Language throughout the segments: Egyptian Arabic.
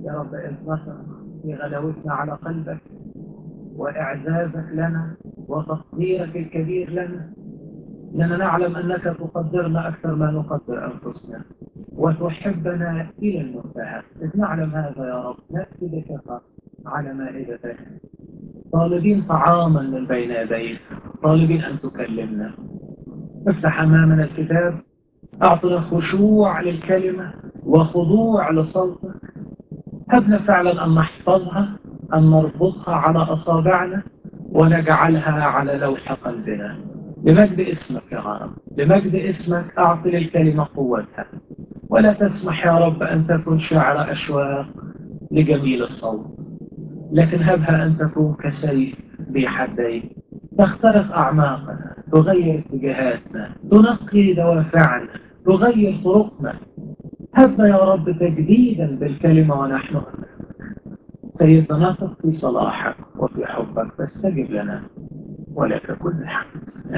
يا رب انتصر في غلاوتنا على قلبك وإعزازك لنا وتقديرك الكبير لنا لأننا نعلم أنك تقدرنا أكثر ما نقدر أنفسنا وتحبنا إلى المنتهى إذ نعلم هذا يا رب نأتي بثقة على مائدتك طالبين طعاما من بين يديك طالبين أن تكلمنا افتح أمامنا الكتاب أعطنا خشوع للكلمة وخضوع لصوتك هبنا فعلا أن نحفظها أن نربطها على أصابعنا ونجعلها على لوح قلبنا لمجد اسمك يا رب لمجد اسمك أعطي للكلمة قوتها ولا تسمح يا رب أن تكون شعر أشواق لجميل الصوت لكن هبها أن تكون كسيف بحدين تخترق أعماقنا تغير اتجاهاتنا تنقي دوافعنا تغير طرقنا هبنا يا رب تجديدا بالكلمة ونحن سيدنا نثق في صلاحك وفي حبك فاستجب لنا ولك كل الحمد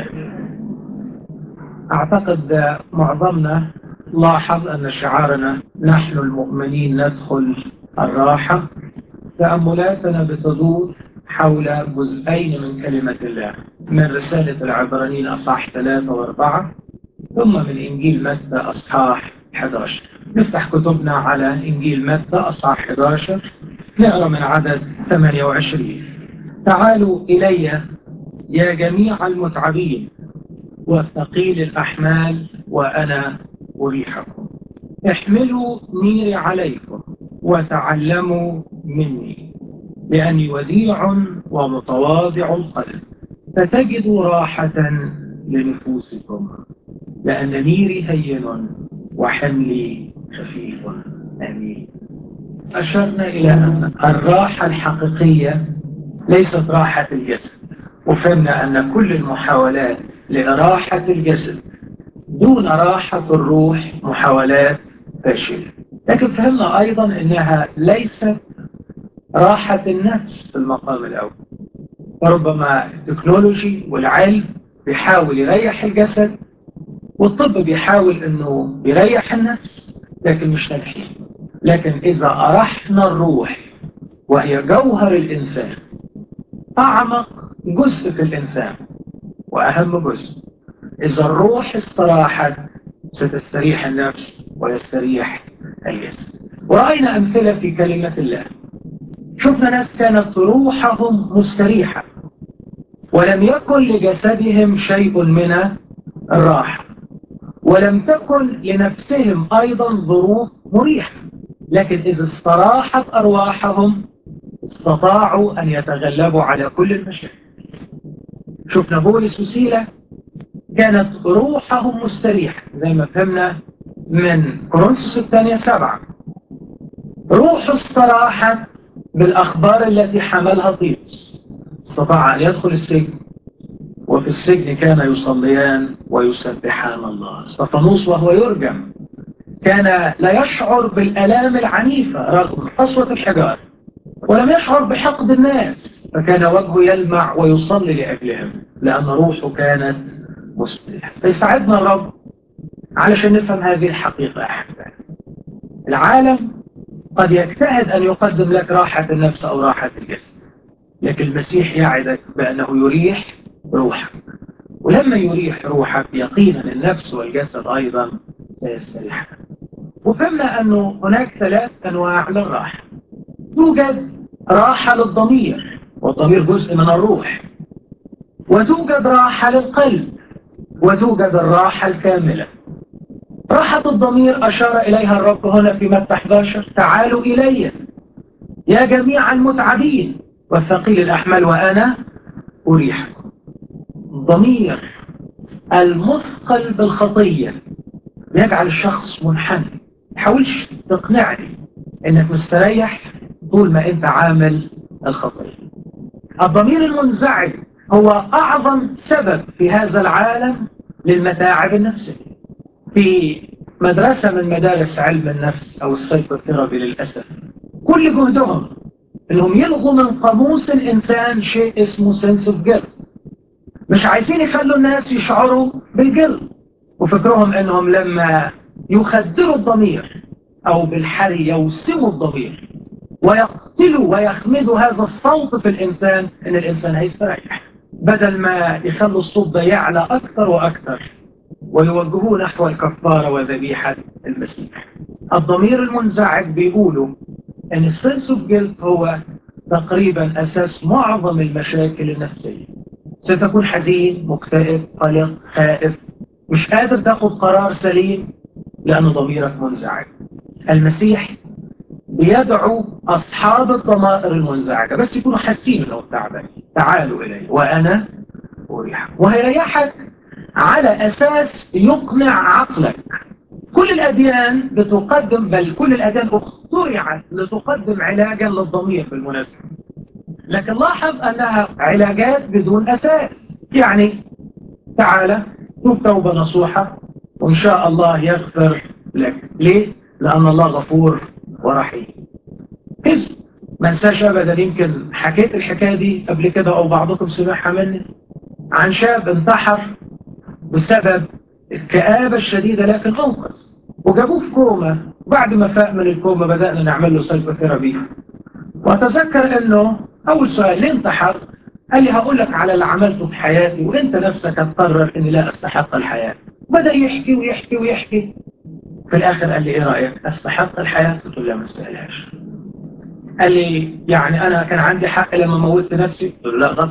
أعتقد معظمنا لاحظ أن شعارنا نحن المؤمنين ندخل الراحة تأملاتنا بتدور حول جزئين من كلمة الله من رسالة العبرانيين أصحاح ثلاثة وأربعة ثم من إنجيل متى أصحاح 11 نفتح كتبنا على إنجيل متى أصحاح 11 نقرأ من عدد 28 تعالوا إلي يا جميع المتعبين والثقيل الأحمال وأنا أريحكم احملوا نيري عليكم وتعلموا مني لأني وديع ومتواضع القلب فتجدوا راحة لنفوسكم لأن نيري هين وحملي خفيف أمين أشرنا إلى أن الراحة الحقيقية ليست راحة الجسد وفهمنا أن كل المحاولات لراحة الجسد دون راحة الروح محاولات فاشلة لكن فهمنا أيضا أنها ليست راحة النفس في المقام الأول فربما التكنولوجي والعلم بيحاول يريح الجسد والطب بيحاول أنه يريح النفس لكن مش ناجحين لكن إذا أرحنا الروح وهي جوهر الإنسان أعمق جزء في الإنسان وأهم جزء إذا الروح استراحت ستستريح النفس ويستريح الجسد ورأينا أمثلة في كلمة الله شفنا ناس كانت روحهم مستريحة ولم يكن لجسدهم شيء من الراحة ولم تكن لنفسهم أيضا ظروف مريحة لكن إذا استراحت أرواحهم استطاعوا أن يتغلبوا على كل المشاكل شفنا بولس وسيلة كانت روحهم مستريحة زي ما فهمنا من كورنثوس الثانية سبعة روح استراحت بالأخبار التي حملها طيبس استطاع أن يدخل السجن وفي السجن كان يصليان ويسبحان الله استفانوس وهو يرجم كان لا يشعر بالآلام العنيفة رغم قسوة الحجار ولم يشعر بحقد الناس فكان وجهه يلمع ويصلي لأجلهم لأن روحه كانت مستريحة فيساعدنا الرب علشان نفهم هذه الحقيقة أحبائي العالم قد يجتهد أن يقدم لك راحة النفس أو راحة الجسد لكن المسيح يعدك بأنه يريح روحك ولما يريح روحك يقينا النفس والجسد أيضا سيستريح وفهمنا أنه هناك ثلاث أنواع للراحة توجد راحة للضمير والضمير جزء من الروح وتوجد راحة للقلب وتوجد الراحة الكاملة راحة الضمير أشار إليها الرب هنا في متى 11 تعالوا إلي يا جميع المتعبين والثقيل الأحمل وأنا أريحكم الضمير المثقل بالخطية يجعل الشخص منحني تحاولش تقنعني انك مستريح طول ما انت عامل الخطية الضمير المنزعج هو اعظم سبب في هذا العالم للمتاعب النفسية في مدرسة من مدارس علم النفس او السيكوثيرابي للأسف كل جهدهم انهم يلغوا من قاموس الانسان شيء اسمه sense of guilt مش عايزين يخلوا الناس يشعروا بالجلد وفكرهم انهم لما يخدروا الضمير او بالحري يوسموا الضمير ويقتلوا ويخمدوا هذا الصوت في الإنسان إن الإنسان هيستريح بدل ما يخلوا الصوت ده يعلى أكثر وأكثر ويوجهوه نحو الكفارة وذبيحة المسيح الضمير المنزعج بيقولوا أن السنس اوف جيلت هو تقريبا أساس معظم المشاكل النفسية ستكون حزين مكتئب قلق خائف مش قادر تاخد قرار سليم لأن ضميرك منزعج المسيح بيدعو أصحاب الضمائر المنزعجة بس يكونوا حاسين انه تعبان تعالوا إلي وأنا أريحك وهيريحك على أساس يقنع عقلك كل الأديان بتقدم بل كل الأديان اخترعت لتقدم علاجا للضمير بالمناسبة لكن لاحظ أنها علاجات بدون أساس يعني تعالى توب توبة نصوحة وإن شاء الله يغفر لك ليه؟ لأن الله غفور ورحيم كذب ما انساش أبدا يمكن حكيت الحكاية دي قبل كده أو بعضكم سمعها مني عن شاب انتحر بسبب الكآبة الشديدة لكن أنقذ وجابوه في كوما بعد ما فاق من الكوما بدأنا نعمل له سايكوثيرابي وأتذكر أنه أول سؤال ليه انتحر قال لي هقول لك على اللي عملته في حياتي وانت نفسك هتقرر اني لا استحق الحياة بدأ يحكي ويحكي ويحكي في الاخر قال لي ايه رأيك استحق الحياة قلت له لا ما استاهلهاش قال لي يعني انا كان عندي حق لما موتت نفسي قلت له لا غلط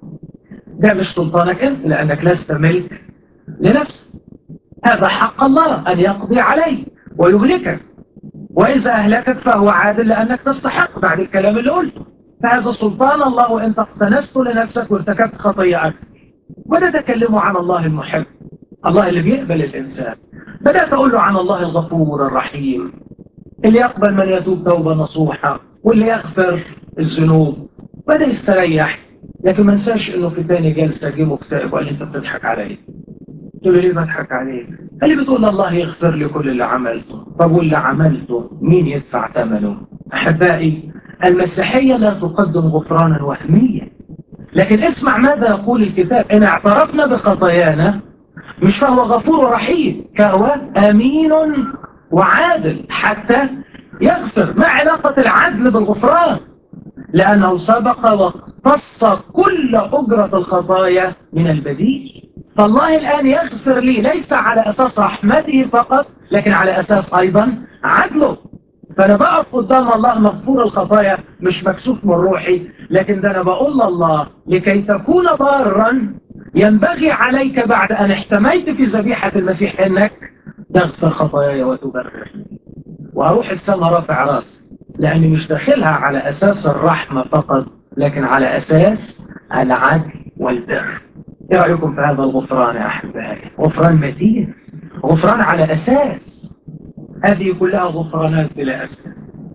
ده مش سلطانك انت لانك لست ملك لنفسك هذا حق الله ان يقضي عليك ويهلكك واذا اهلكك فهو عادل لانك تستحق بعد الكلام اللي قلته فهذا سلطان الله وانت اقتنست لنفسك وارتكبت خطيئة أكثر بدأت أكلمه عن الله المحب الله اللي بيقبل الإنسان بدأت أقول له عن الله الغفور الرحيم اللي يقبل من يتوب توبة نصوحة واللي يغفر الذنوب بدأ يستريح لكن ما انساش انه في ثاني جلسة جه مكتئب وقال لي انت بتضحك علي قلت له ليه بضحك عليك قال لي بتقول الله يغفر لي كل اللي عملته طب واللي عملته مين يدفع ثمنه احبائي المسيحية لا تقدم غفرانا وهميا لكن اسمع ماذا يقول الكتاب إن اعترفنا بخطايانا مش فهو غفور رحيم فهو أمين وعادل حتى يغفر ما علاقة العدل بالغفران لأنه سبق واقتص كل أجرة الخطايا من البديل فالله الآن يغفر لي ليس على أساس رحمته فقط لكن على أساس أيضا عدله فأنا بقف قدام الله مغفور الخطايا مش مكسوف من روحي لكن ده أنا بقول لله لكي تكون ضارا ينبغي عليك بعد أن احتميت في ذبيحة المسيح أنك تغفر خطاياي وتبرر وأروح السماء رافع راس لأني مش داخلها على أساس الرحمة فقط لكن على أساس العدل والبر ايه رأيكم في هذا الغفران يا أحبائي غفران متين غفران على أساس هذه كلها غفرانات بلا أساس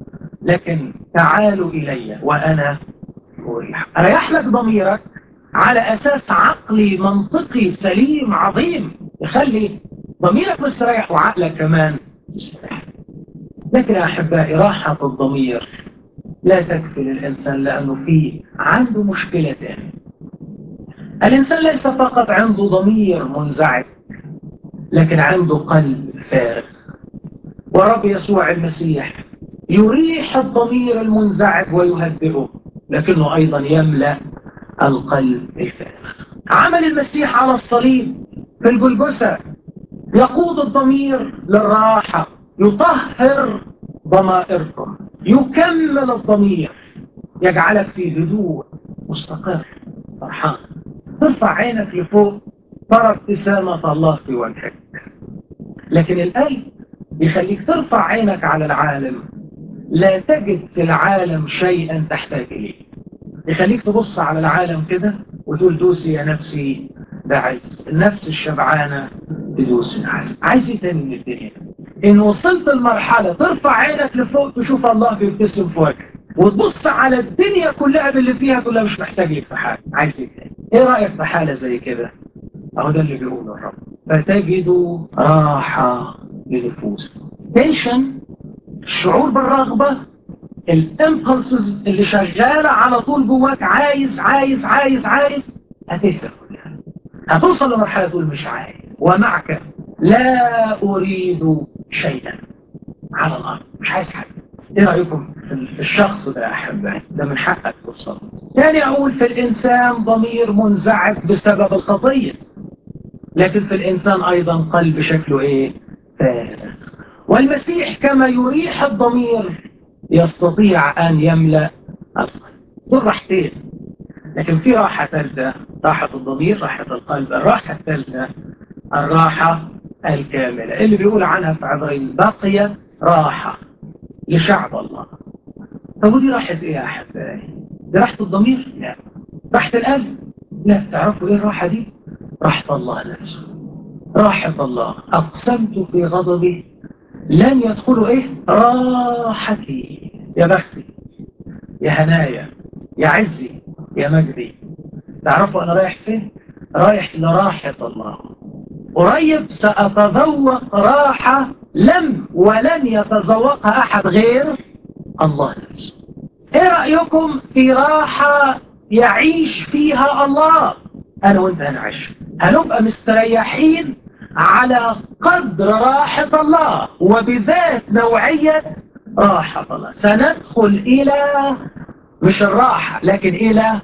لكن تعالوا إلي وأنا أريح أريح لك ضميرك على أساس عقلي منطقي سليم عظيم يخلي ضميرك مستريح وعقلك كمان مستريح لكن يا أحبائي راحة الضمير لا تكفي للإنسان لأنه فيه عنده مشكلتين الإنسان ليس فقط عنده ضمير منزعج لكن عنده قلب فارغ ورب يسوع المسيح يريح الضمير المنزعج ويهدئه لكنه أيضا يملأ القلب الفارغ عمل المسيح على الصليب في الجلجسة يقود الضمير للراحة يطهر ضمائركم يكمل الضمير يجعلك في هدوء مستقر فرحان ترفع عينك لفوق ترى ابتسامة الله في وجهك لكن القلب يخليك ترفع عينك على العالم لا تجد في العالم شيئا تحتاج إليه يخليك تبص على العالم كده وتقول دوسي يا نفسي ده عايز النفس الشبعانة تدوس عايز عايز ايه تاني من الدنيا ان وصلت المرحلة ترفع عينك لفوق تشوف الله بيبتسم في وجهك وتبص على الدنيا كلها باللي فيها كلها مش محتاج لك في حاجة عايز ايه تاني ايه رأيك في حالة زي كده اهو ده اللي بيقوله الرب فتجدوا راحة لنفوس تنشن الشعور بالرغبة الامبلسز اللي شغالة على طول جواك عايز عايز عايز عايز هتهدى كلها هتوصل لمرحلة تقول مش عايز ومعك لا أريد شيئا على الأرض مش عايز حاجة ايه رايكم في الشخص ده احبائي ده من حقك توصل ثاني اقول في الانسان ضمير منزعج بسبب الخطيه لكن في الانسان ايضا قلب شكله ايه فارغ والمسيح كما يريح الضمير يستطيع ان يملا القلب دول راحتين لكن في راحه ثالثه راحه الضمير راحه القلب الراحه الثالثه الراحه الكامله اللي بيقول عنها في عبرين بقيت راحه لشعب الله طب ودي راحة ايه يا احبائي دي راحة الضمير لا راحة القلب لا تعرفوا ايه الراحة دي راحة الله نفسه راحة الله اقسمت في غضبي لن يدخلوا ايه راحتي يا بختي يا هنايا يا عزي يا مجدي تعرفوا انا رايح فين رايح لراحة الله قريب سأتذوق راحة لم ولن يتذوقها أحد غير الله نفسه ايه رأيكم في راحة يعيش فيها الله انا وانت هنعيش هنبقى مستريحين على قدر راحة الله وبذات نوعية راحة الله سندخل إلى مش الراحة لكن إلى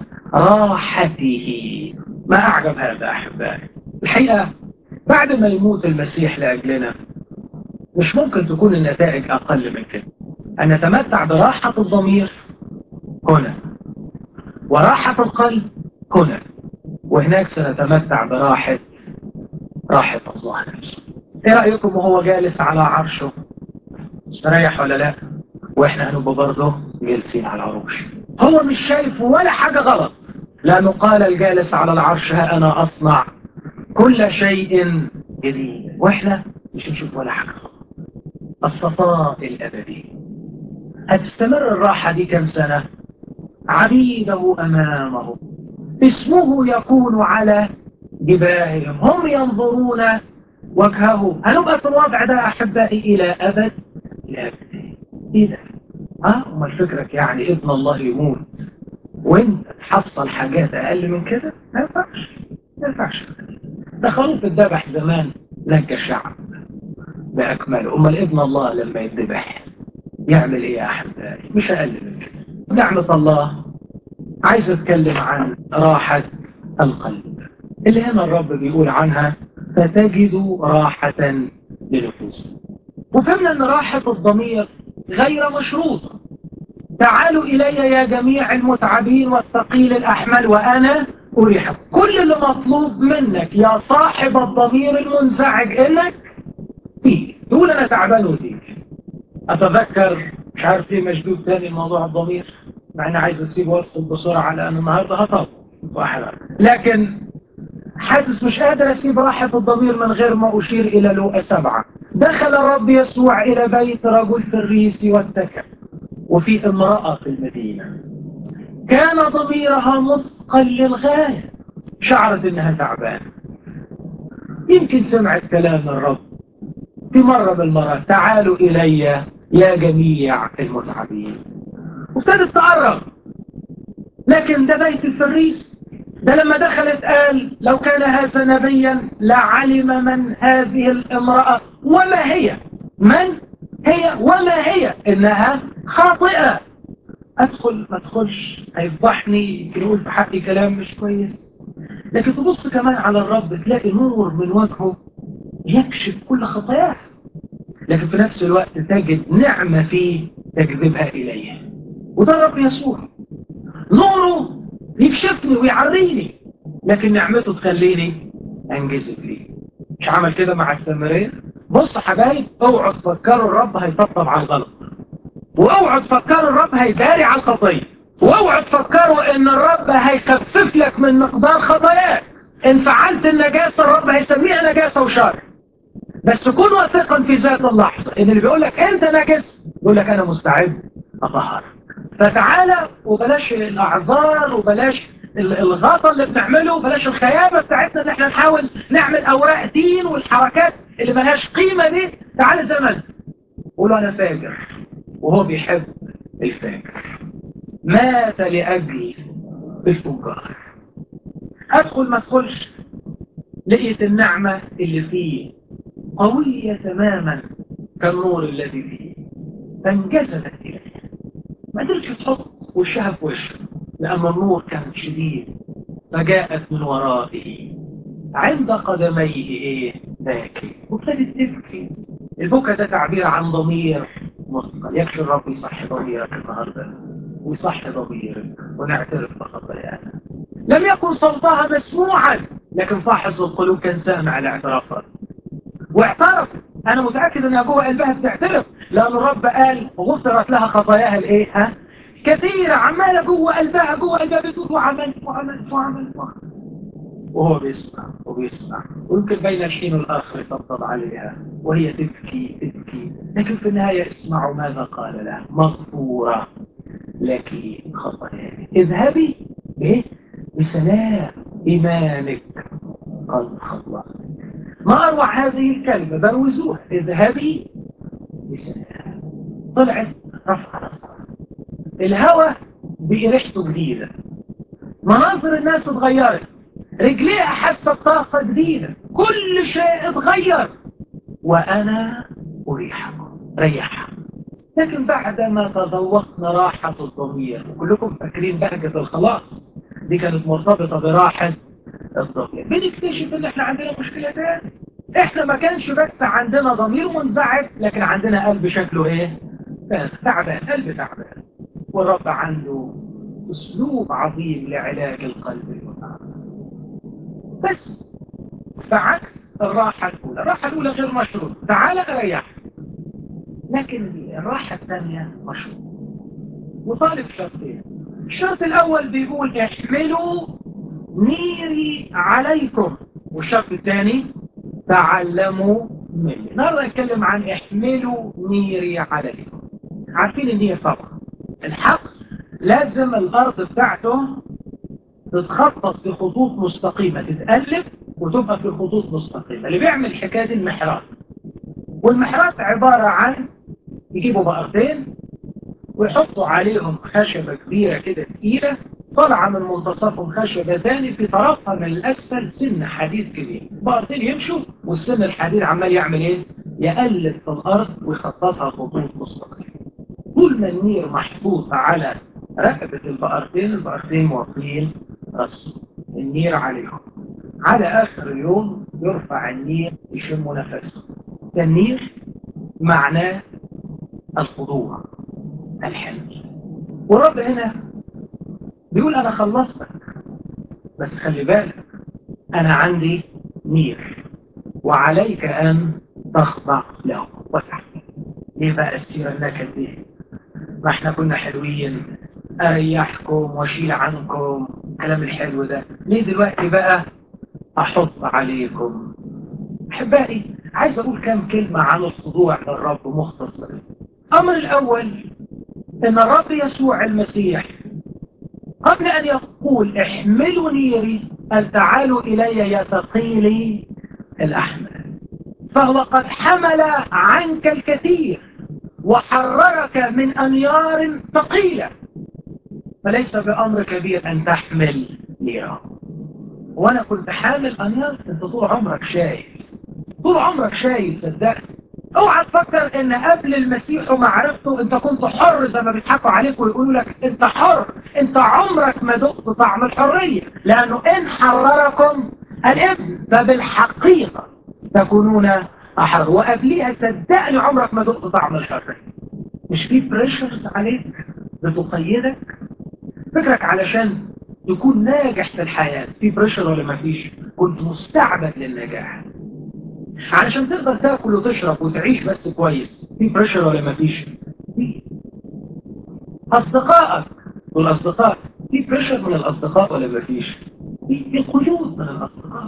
راحته ما أعجب هذا أحبائي الحقيقة بعد ما يموت المسيح لأجلنا مش ممكن تكون النتائج أقل من كده أن نتمتع براحة الضمير هنا وراحة القلب هنا وهناك سنتمتع براحة راحة الله نفسه ايه رأيكم وهو جالس على عرشه استريح ولا لا واحنا هنبقى برضه جالسين على العروش هو مش شايف ولا حاجة غلط لأنه قال الجالس على العرش ها أنا أصنع كل شيء جديد واحنا مش نشوف ولا حاجة غلط الصفاء الأبدي هتستمر الراحة دي كم سنة عبيده أمامه اسمه يكون على جباههم هم ينظرون وجهه هنبقى في الوضع ده أحبائي إلى أبد إلى أبد إذا اه امال فكرك يعني ابن الله يموت وانت تحصل حاجات اقل من كده ما ينفعش ما ينفعش ده خروف الذبح زمان لك شعب باكمله امال ابن الله لما يتذبح يعمل ايه يا احبائي مش اقل من كده نعمه الله عايز اتكلم عن راحه القلب اللي هنا الرب بيقول عنها فتجدوا راحه لنفوسكم وفهمنا ان راحه الضمير غير مشروطة تعالوا إلي يا جميع المتعبين والثقيل الأحمل وأنا أريحكم كل اللي مطلوب منك يا صاحب الضمير المنزعج إنك تيجي تقول أنا تعبان وتيجي أتذكر مش عارف ايه مشدود تاني موضوع الضمير مع اني عايز اسيب وادخل بسرعة لان النهاردة هطب واحد لكن حاسس مش قادر اسيب راحة الضمير من غير ما اشير الى لوقا سبعة دخل الرب يسوع إلى بيت رجل في الريس واتكى وفي امرأة في المدينة كان ضميرها مثقل للغاية شعرت انها تعبانة يمكن سمعت كلام الرب في مرة بالمرة تعالوا إلي يا جميع المتعبين وابتدت تقرب لكن ده بيت الفريس ده لما دخلت قال لو كان هذا نبيا لعلم من هذه الامرأة وما هي من هي وما هي انها خاطئة ادخل ما ادخلش هيفضحني يمكن يقول في حقي كلام مش كويس لكن تبص كمان على الرب تلاقي نور من وجهه يكشف كل خطاياه لكن في نفس الوقت تجد نعمة فيه تجذبها إليه وده الرب يسوع نوره يكشفني ويعريني لكن نعمته تخليني انجذب ليه مش عمل كده مع السامريه بص حبايب اوعوا تفكروا الرب هيطبطب على الغلط واوعوا تفكروا الرب هيداري على الخطيه واوعوا تفكروا ان الرب هيخفف لك من مقدار خطاياك ان فعلت النجاسه الرب هيسميها نجاسه وشر بس كن واثقا في ذات اللحظه ان اللي بيقول لك انت نجس يقول لك انا مستعد اطهرك فتعالى وبلاش الاعذار وبلاش الغطا اللي بنعمله بلاش الخيابه بتاعتنا ان احنا نحاول نعمل اوراق دين والحركات اللي ملهاش قيمه دي تعالى زي ما انت قول انا فاجر وهو بيحب الفاجر مات لاجل الفجار ادخل ما ادخلش لقيت النعمه اللي فيه قويه تماما كالنور الذي فيه فانجذبت اليه ما قدرتش تحط وشها في وشه لأن النور كان شديد فجاءت من ورائه عند قدميه ايه باكي وابتدت تبكي البكا ده تعبير عن ضمير مثقل يكفي الرب يصحي ضميرك النهارده ويصحي ضميرك ونعترف بخطايانا لم يكن صوتها مسموعا لكن فاحص القلوب كان سامع الاعترافات واعترف انا متاكد انها جوه قلبها بتعترف لان الرب قال غفرت لها خطاياها الايه ها كثيره عماله جوه قلبها جوه قلبها بتقول وعملت وعملت وعملت وهو بيسمع وبيسمع ويمكن بين الحين والآخر يطبطب عليها وهي تبكي تبكي لكن في النهاية اسمعوا ماذا قال لها مغفورة لك خطاياك اذهبي ايه بسلام إيمانك قد خلص ما أروع هذه الكلمة بروزوها اذهبي بسلام طلعت رفع رأسها الهوى بقريحته جديدة مناظر الناس اتغيرت رجليها حست طاقة جديدة كل شيء اتغير وأنا أريحكم ريحها لكن بعد ما تذوقنا راحة الضمير كلكم فاكرين بهجة الخلاص دي كانت مرتبطة براحة الضمير بنكتشف ان احنا عندنا مشكلة تاني احنا ما كانش بس عندنا ضمير منزعج لكن عندنا قلب شكله ايه تعبان قلب تعبان والرب عنده اسلوب عظيم لعلاج القلب المتعب بس بعكس الراحة الأولى الراحة الأولى غير مشروط تعال أريح لكن الراحة الثانية مشروط وطالب شرطين الشرط الأول بيقول احملوا نيري عليكم والشرط الثاني تعلموا مني النهارده نتكلم عن احملوا نيري عليكم عارفين النير طبعا الحق لازم الأرض بتاعته تتخطط في خطوط مستقيمة تتألف وتبقى في خطوط مستقيمة اللي بيعمل الحكاية دي المحرات والمحرات عبارة عن يجيبوا بقرتين ويحطوا عليهم خشبة كبيرة كده تقيلة طالعة من منتصفهم خشبة ثاني في طرفها من الأسفل سن حديد كبير بقرتين يمشوا والسن الحديد عمال يعمل ايه؟ يقلب في الأرض ويخططها خطوط مستقيمة طول ما النير محطوط على ركبة البقرتين البقرتين موطين رأسه النير عليهم على آخر اليوم يرفع النير يشم نفسه النير معناه الخضوع الحمل والرب هنا بيقول أنا خلصتك بس خلي بالك أنا عندي نير وعليك أن تخضع له وتحمل ليه بقى السيرة النكد دي ما احنا كنا حلوين اريحكم واشيل عنكم الكلام الحلو ده ليه دلوقتي بقى احط عليكم احبائي عايز اقول كام كلمة عن الخضوع للرب مختصر الامر الاول ان الرب يسوع المسيح قبل ان يقول احملوا نيري قال تعالوا الي يا ثقيلي الاحمال فهو قد حمل عنك الكثير وحررك من انيار ثقيله فليس بأمر كبير أن تحمل نيرا وأنا كنت حامل أنيار أنت طول عمرك شايف طول عمرك شايف صدقني اوعى تفكر ان قبل المسيح ومعرفته انت كنت حر زي ما بيضحكوا عليك ويقولوا لك انت حر انت عمرك ما دقت طعم الحرية لانه ان حرركم الابن فبالحقيقة تكونون احر وقبليها صدقني عمرك ما دقت طعم الحرية مش في بريشرز عليك بتقيدك فكرك علشان تكون ناجح في الحياة في بريشر ولا ما فيش كنت مستعبد للنجاح علشان تقدر تاكل وتشرب وتعيش بس كويس في بريشر ولا ما فيش في اصدقائك والاصدقاء في بريشر من الاصدقاء ولا ما فيش في قيود من الاصدقاء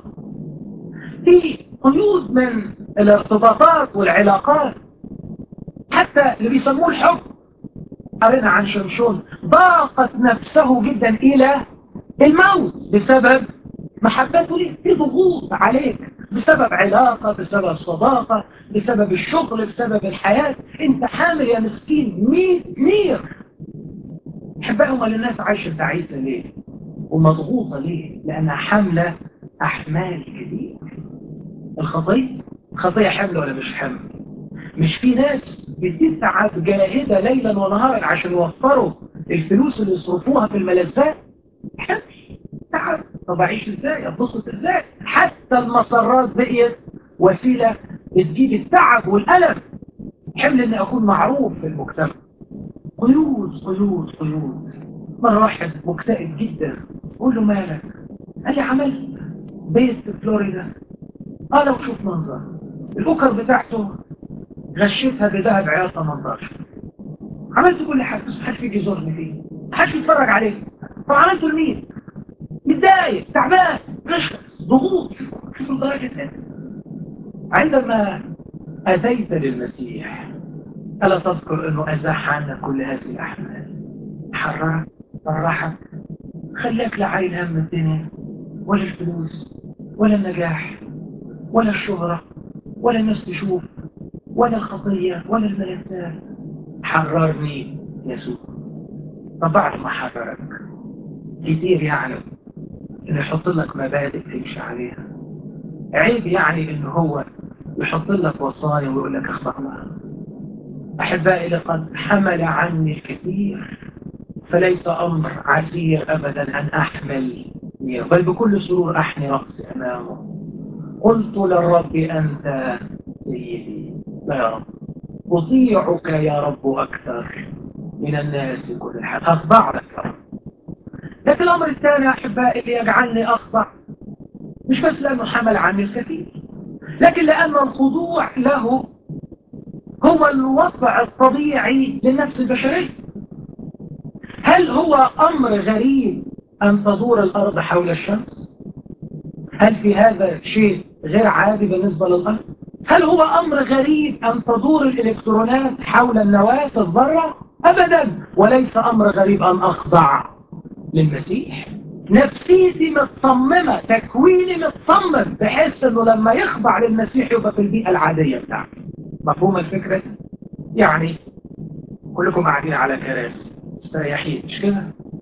في قيود من الارتباطات والعلاقات حتى اللي بيسموه الحب قرينا عن شمشون ضاقت نفسه جدا إلى الموت بسبب محبته ليه في ضغوط عليك بسبب علاقة بسبب صداقة بسبب الشغل بسبب الحياة انت حامل يا مسكين مية نير حبهم للناس عايشة تعيسة ليه ومضغوطة ليه لأنها حاملة أحمال كثير الخطية الخطية حمل ولا مش حمل مش في ناس بتتعب جاهدة ليلا ونهارا عشان يوفروا الفلوس اللي يصرفوها في الملذات حمل تعب طب اعيش ازاي اتبسط ازاي حتى المسرات بقيت وسيلة بتجيب التعب والألم حمل اني اكون معروف في المجتمع قيود قيود قيود مرة واحد مكتئب جدا قول له مالك قال لي عملت بيت في فلوريدا قال لو شوف منظر الأكر بتاعته غشيتها بذهب عيار 18 عملت كل حاجة بس محدش يجي يزورني فيه محدش يتفرج عليه طب عملته لمين؟ متضايق تعبان رشخص ضغوط شوف الدرجة ايه عندما أتيت للمسيح ألا تذكر أنه أزاح عنك كل هذه الأحمال حررك فرحك خلاك لا عايل هم الدنيا ولا الفلوس ولا النجاح ولا الشهرة ولا الناس تشوف ولا الخطية ولا الملذات حررني يسوع طب بعد ما حررك كتير يعني انه يحط لك مبادئ تمشي عليها عيب يعني انه هو يحط لك وصايا ويقول لك اخضعنا احبائي لقد حمل عني الكثير فليس امر عسير ابدا ان احمل بل بكل سرور احني راسي امامه قلت للرب انت سيدي لا يا رب اطيعك يا رب اكثر من الناس كل حال اخضع لك يا رب لكن الامر الثاني احبائي اللي يجعلني اخضع مش بس لانه حمل عني الكثير لكن لان الخضوع له هو الوضع الطبيعي للنفس البشرية هل هو أمر غريب أن تدور الأرض حول الشمس هل في هذا شيء غير عادي بالنسبة للأرض هل هو أمر غريب أن تدور الإلكترونات حول النواة الذرة أبدا وليس أمر غريب أن أخضع للمسيح نفسيتي متصممة تكويني متصمم بحيث أنه لما يخضع للمسيح يبقى في البيئة العادية بتاعته مفهوم الفكرة يعني كلكم قاعدين على كراسي مستريحين مش كده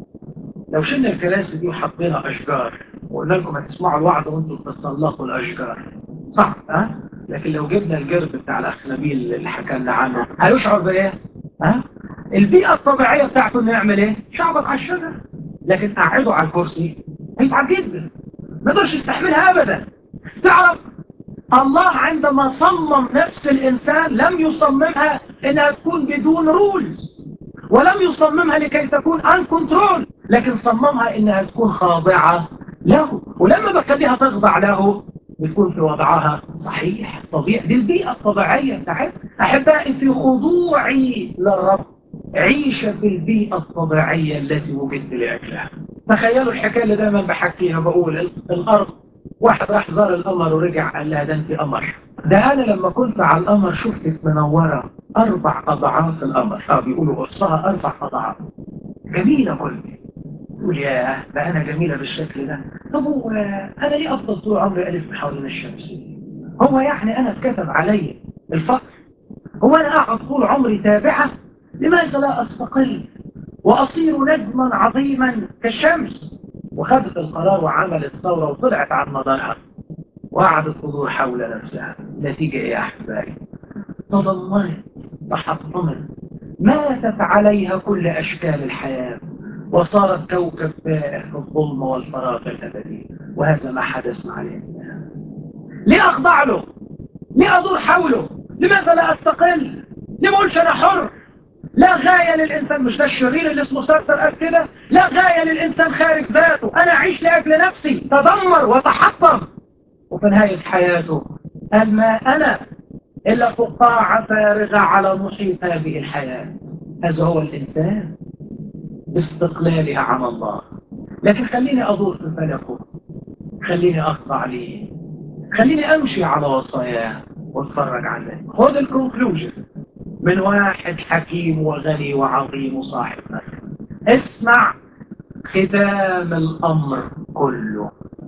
لو شلنا الكراسي دي وحطينا أشجار وقلنا لكم هتسمعوا الوعد وانتم بتتسلقوا الأشجار صح ها لكن لو جبنا الجرد بتاع الأخ نبيل اللي حكى لنا عنه هيشعر بإيه ها البيئة الطبيعية بتاعته انه يعمل ايه شعبط على الشجر لكن قعده على الكرسي هيتعب جدا ما يقدرش يستحملها ابدا تعرف الله عندما صمم نفس الإنسان لم يصممها إنها تكون بدون رولز ولم يصممها لكي تكون ان كنترول لكن صممها إنها تكون خاضعة له ولما بخليها تخضع له بتكون في وضعها صحيح طبيعي دي البيئة الطبيعية بتاعتها أحبائي في خضوعي للرب عيش في البيئة الطبيعية التي وجدت لأجلها تخيلوا الحكاية اللي دايما بحكيها بقول الأرض واحد راح زار القمر ورجع قال لها ده انت قمر ده انا لما كنت على القمر شفتك منورة اربع اضعاف القمر اه بيقولوا قصها اربع اضعاف جميلة قلت يقول يا ده انا جميلة بالشكل ده طب هو انا ليه افضل طول عمري الف حوالين الشمس هو يعني انا اتكتب علي الفقر هو انا اقعد طول عمري تابعة لماذا لا استقل واصير نجما عظيما كالشمس وخدت القرار وعملت ثورة وطلعت عن مدارها وقعدت تدور حول نفسها نتيجة ايه يا احبائي تضمنت تحطمت ماتت عليها كل اشكال الحياة وصارت كوكب بائع في الظلم والفراغ الابدي وهذا ما حدث مع الانسان ليه اخضع له ليه ادور حوله لماذا لا استقل ليه ما اقولش انا حر لا غاية للإنسان مش ده الشرير اللي اسمه سارتر قال كده لا غاية للإنسان خارج ذاته أنا أعيش لأجل نفسي تدمر وتحطم وفي نهاية حياته قال ما أنا إلا فقاعة فارغة على محيط هذه الحياة هذا هو الإنسان باستقلالها عن الله لكن خليني أدور في فلكه خليني أخضع ليه خليني أمشي على وصاياه واتفرج عليه خذ الكونكلوجن من واحد حكيم وغني وعظيم وصاحب نفس اسمع ختام الأمر كله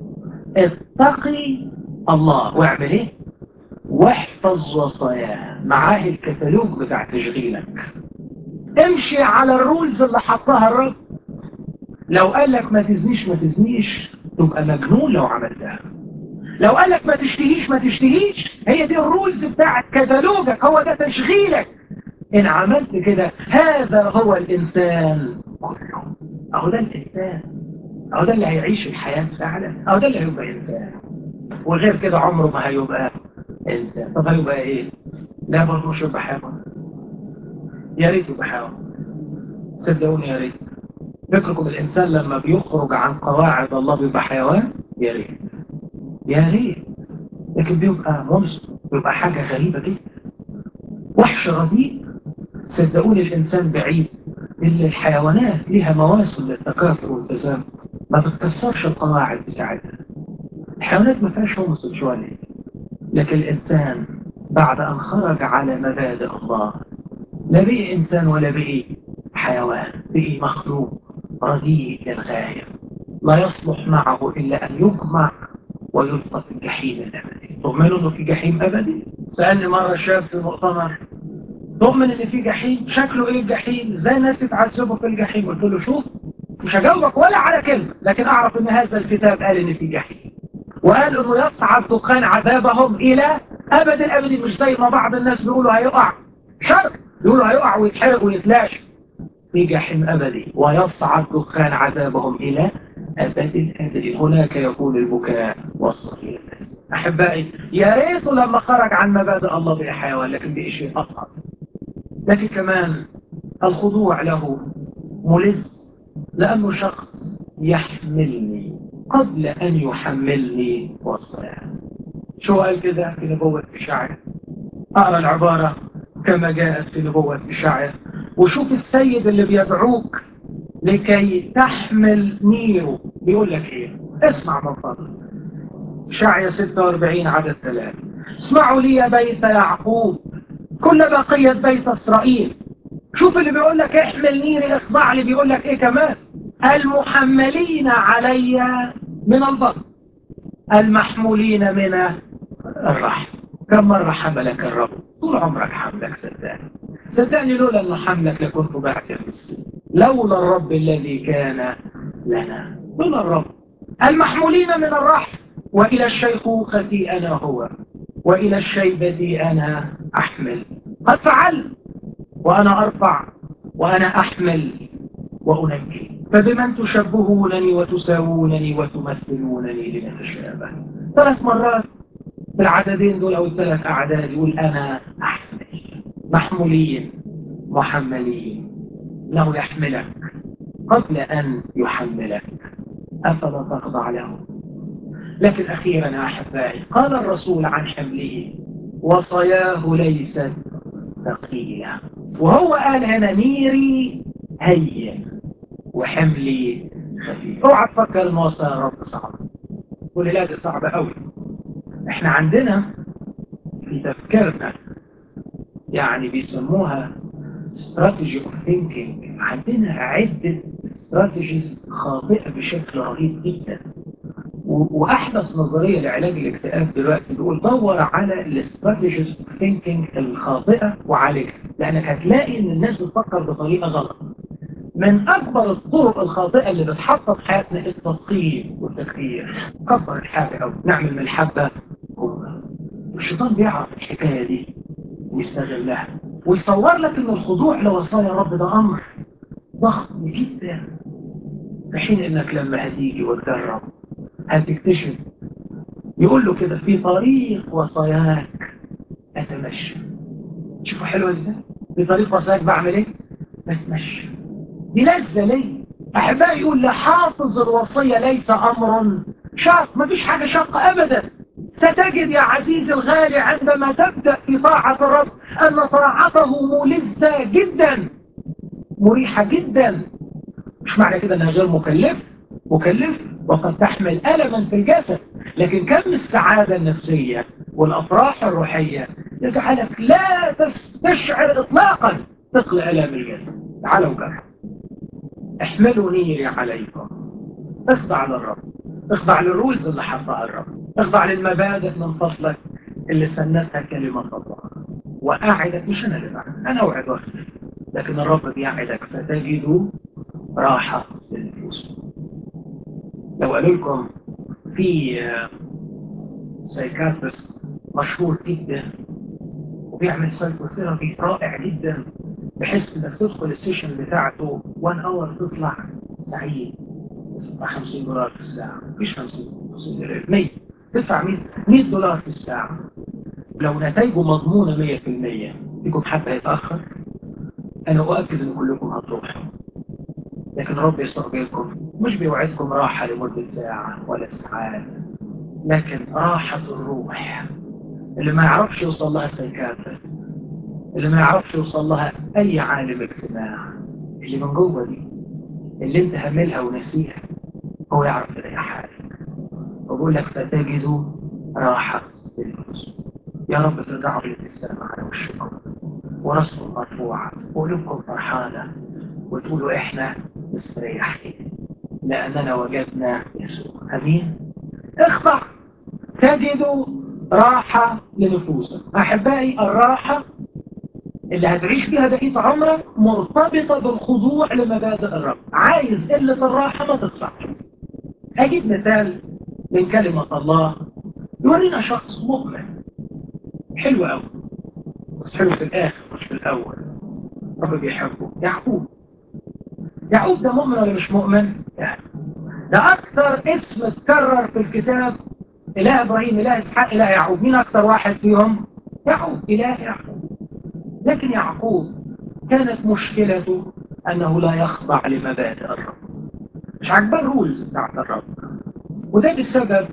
اتقي الله واعمل ايه واحفظ وصاياه معاه الكتالوج بتاع تشغيلك امشي على الرولز اللي حطها الرب لو قال لك ما تزنيش ما تزنيش تبقى مجنون لو عملتها لو قال لك ما تشتهيش ما تشتهيش هي دي الرولز بتاعت كتالوجك هو ده تشغيلك إن عملت كده هذا هو الإنسان كله أهو ده الإنسان أهو ده اللي هيعيش الحياة فعلا أهو ده اللي هيبقى إنسان وغير كده عمره ما هيبقى إنسان طب هيبقى إيه؟ لا برضه مش يبقى حيوان يا ريت يبقى حيوان صدقوني يا ريت فكركم الإنسان لما بيخرج عن قواعد الله بيبقى حيوان يا ريت يا ريت لكن بيبقى مونستر بيبقى حاجة غريبة جدا وحش رديء صدقوني الإنسان بعيد إلا الحيوانات ليها مواسم للتكاثر والتزامن ما بتكسرش القواعد بتاعتها الحيوانات ما فيهاش هوموسيكشواليتي لكن الإنسان بعد أن خرج على مبادئ الله لا بقي إنسان ولا بقي حيوان بقي مخلوق رديء للغاية لا يصلح معه إلا أن يجمع ويلقى في الجحيم الأبدي تؤمنوا أنه في جحيم أبدي؟ سألني مرة شاب في مؤتمر تؤمن ان في جحيم شكله ايه الجحيم ازاي الناس يتعذبوا في الجحيم قلت له شوف مش هجاوبك ولا على كلمة لكن اعرف ان هذا الكتاب قال ان في جحيم وقال انه يصعد دخان عذابهم الى ابد الابد مش زي ما بعض الناس بيقولوا هيقع شر يقولوا هيقع ويتحرق ويتلاشى في جحيم ابدي ويصعد دخان عذابهم الى ابد الابد هناك يكون البكاء والصفير احبائي يا ريته لما خرج عن مبادئ الله بقى حيوان لكن بقى شيء اصعب لكن كمان الخضوع له ملز لأنه شخص يحملني قبل أن يحملني وصايا شو قال كده في نبوة إشاعر أقرأ العبارة كما جاءت في نبوة إشاعر وشوف السيد اللي بيدعوك لكي تحمل نيره بيقول لك إيه اسمع من فضلك إشاعر 46 عدد 3 اسمعوا لي يا بيت يعقوب كل بقية بيت إسرائيل شوف اللي بيقول لك احمل نيري اخضع لي بيقول لك ايه كمان المحملين علي من البطن المحمولين من الرحم كم مرة حملك الرب طول عمرك حملك صدقني صدقني لولا انه حملك لكنت بعت المسلم لولا الرب الذي كان لنا لولا الرب المحمولين من الرحم وإلى الشيخوخة أنا هو وإلى الشيبة أنا أحمل قد فعلت وأنا أرفع وأنا أحمل وأنجي فبمن تشبهونني وتساوونني وتمثلونني لنتشابه ثلاث مرات في العددين دول أو الثلاث أعداد يقول أنا أحمل محمولين محملين له يحملك قبل أن يحملك أفلا تخضع له لكن أخيرا يا أحبائي قال الرسول عن حمله وصياه ليست ثقيلة وهو قال هنا نيري هين وحملي خفيف اوعى تفكر ان وصايا الرب صعب قول لا دي صعبة قوي احنا عندنا في تفكيرنا يعني بيسموها استراتيجي اوف ثينكينج عندنا عدة استراتيجيز خاطئة بشكل رهيب جدا واحدث نظريه لعلاج الاكتئاب دلوقتي بيقول دور على الاستراتيجيز ثينكينج الخاطئه وعالجها لانك هتلاقي ان الناس بتفكر بطريقه غلط من اكبر الطرق الخاطئه اللي بتحطم حياتنا التضخيم والتكبير كبر الحاجه او نعمل من الحبه هو الشيطان بيعرف الحكايه دي ويستغلها ويصور لك ان الخضوع لوصايا رب ده امر ضخم جدا في حين انك لما هتيجي وتجرب هتكتشف يقول له كده في طريق وصاياك أتمشى شوفوا حلوة ازاي في طريق وصاياك بعمل ايه بتمشى دي لذة ليه أحبائي يقول لحافظ الوصية ليس أمر شاق مفيش حاجة شاقة أبدا ستجد يا عزيزي الغالي عندما تبدأ في طاعة الرب أن طاعته ملذة جدا مريحة جدا مش معنى كده أنها غير مكلفة مكلف وقد تحمل ألما في الجسد لكن كم السعادة النفسية والأفراح الروحية يجعلك لا تستشعر إطلاقا ثقل ألم الجسد تعالوا جرب احملوا نيري عليكم اخضع للرب اخضع للرولز اللي حطها الرب اخضع للمبادئ من فضلك اللي سنتها كلمة الله وأعدك مش أنا اللي بعد أنا أوعد وأخلف لكن الرب بيعدك فتجدوا راحة للنفوس لو قالوا لكم في سايكاترست مشهور جدا وبيعمل سايكوثيرابي رائع جدا بحيث انك تدخل السيشن بتاعته 1 اور تطلع سعيد تدفع 50 دولار في الساعة مفيش 50 دولار 100 تدفع 100 100 دولار في الساعة لو نتائجه مضمونة 100% فيكم حد هيتأخر أنا أؤكد إن كلكم هتروحوا لكن رب يستقبلكم مش بيوعدكم راحة لمدة ساعة ولا ساعات لكن راحة الروح اللي ما يعرفش يوصل لها سيكاترس اللي ما يعرفش يوصل لها أي عالم اجتماع اللي من جوه دي اللي انت هملها ونسيها هو يعرف يلاقي حالك وبقول لك فتجدوا راحة للنفس يا رب ترجعوا بالابتسامة على وشكم وراسكم مرفوعة وقلوبكم فرحانة وتقولوا احنا مستريحين لأننا وجدنا يسوع أمين اخضع تجدوا راحة لنفوسك أحبائي الراحة اللي هتعيش فيها بقية عمرك مرتبطة بالخضوع لمبادئ الرب عايز قلة الراحة ما تدفعش أجيب مثال من كلمة الله يورينا شخص مؤمن حلو قوي بس حلو في الآخر مش في الأول رب بيحبه يعقوب يعقوب ده مؤمن ولا مش مؤمن؟ يعني ده أكثر اسم اتكرر في الكتاب إله إبراهيم إله إسحاق إله يعقوب مين أكثر واحد فيهم؟ يعقوب إله يعقوب لكن يعقوب كانت مشكلته أنه لا يخضع لمبادئ الرب مش عجبان الرولز بتاعت الرب وده بسبب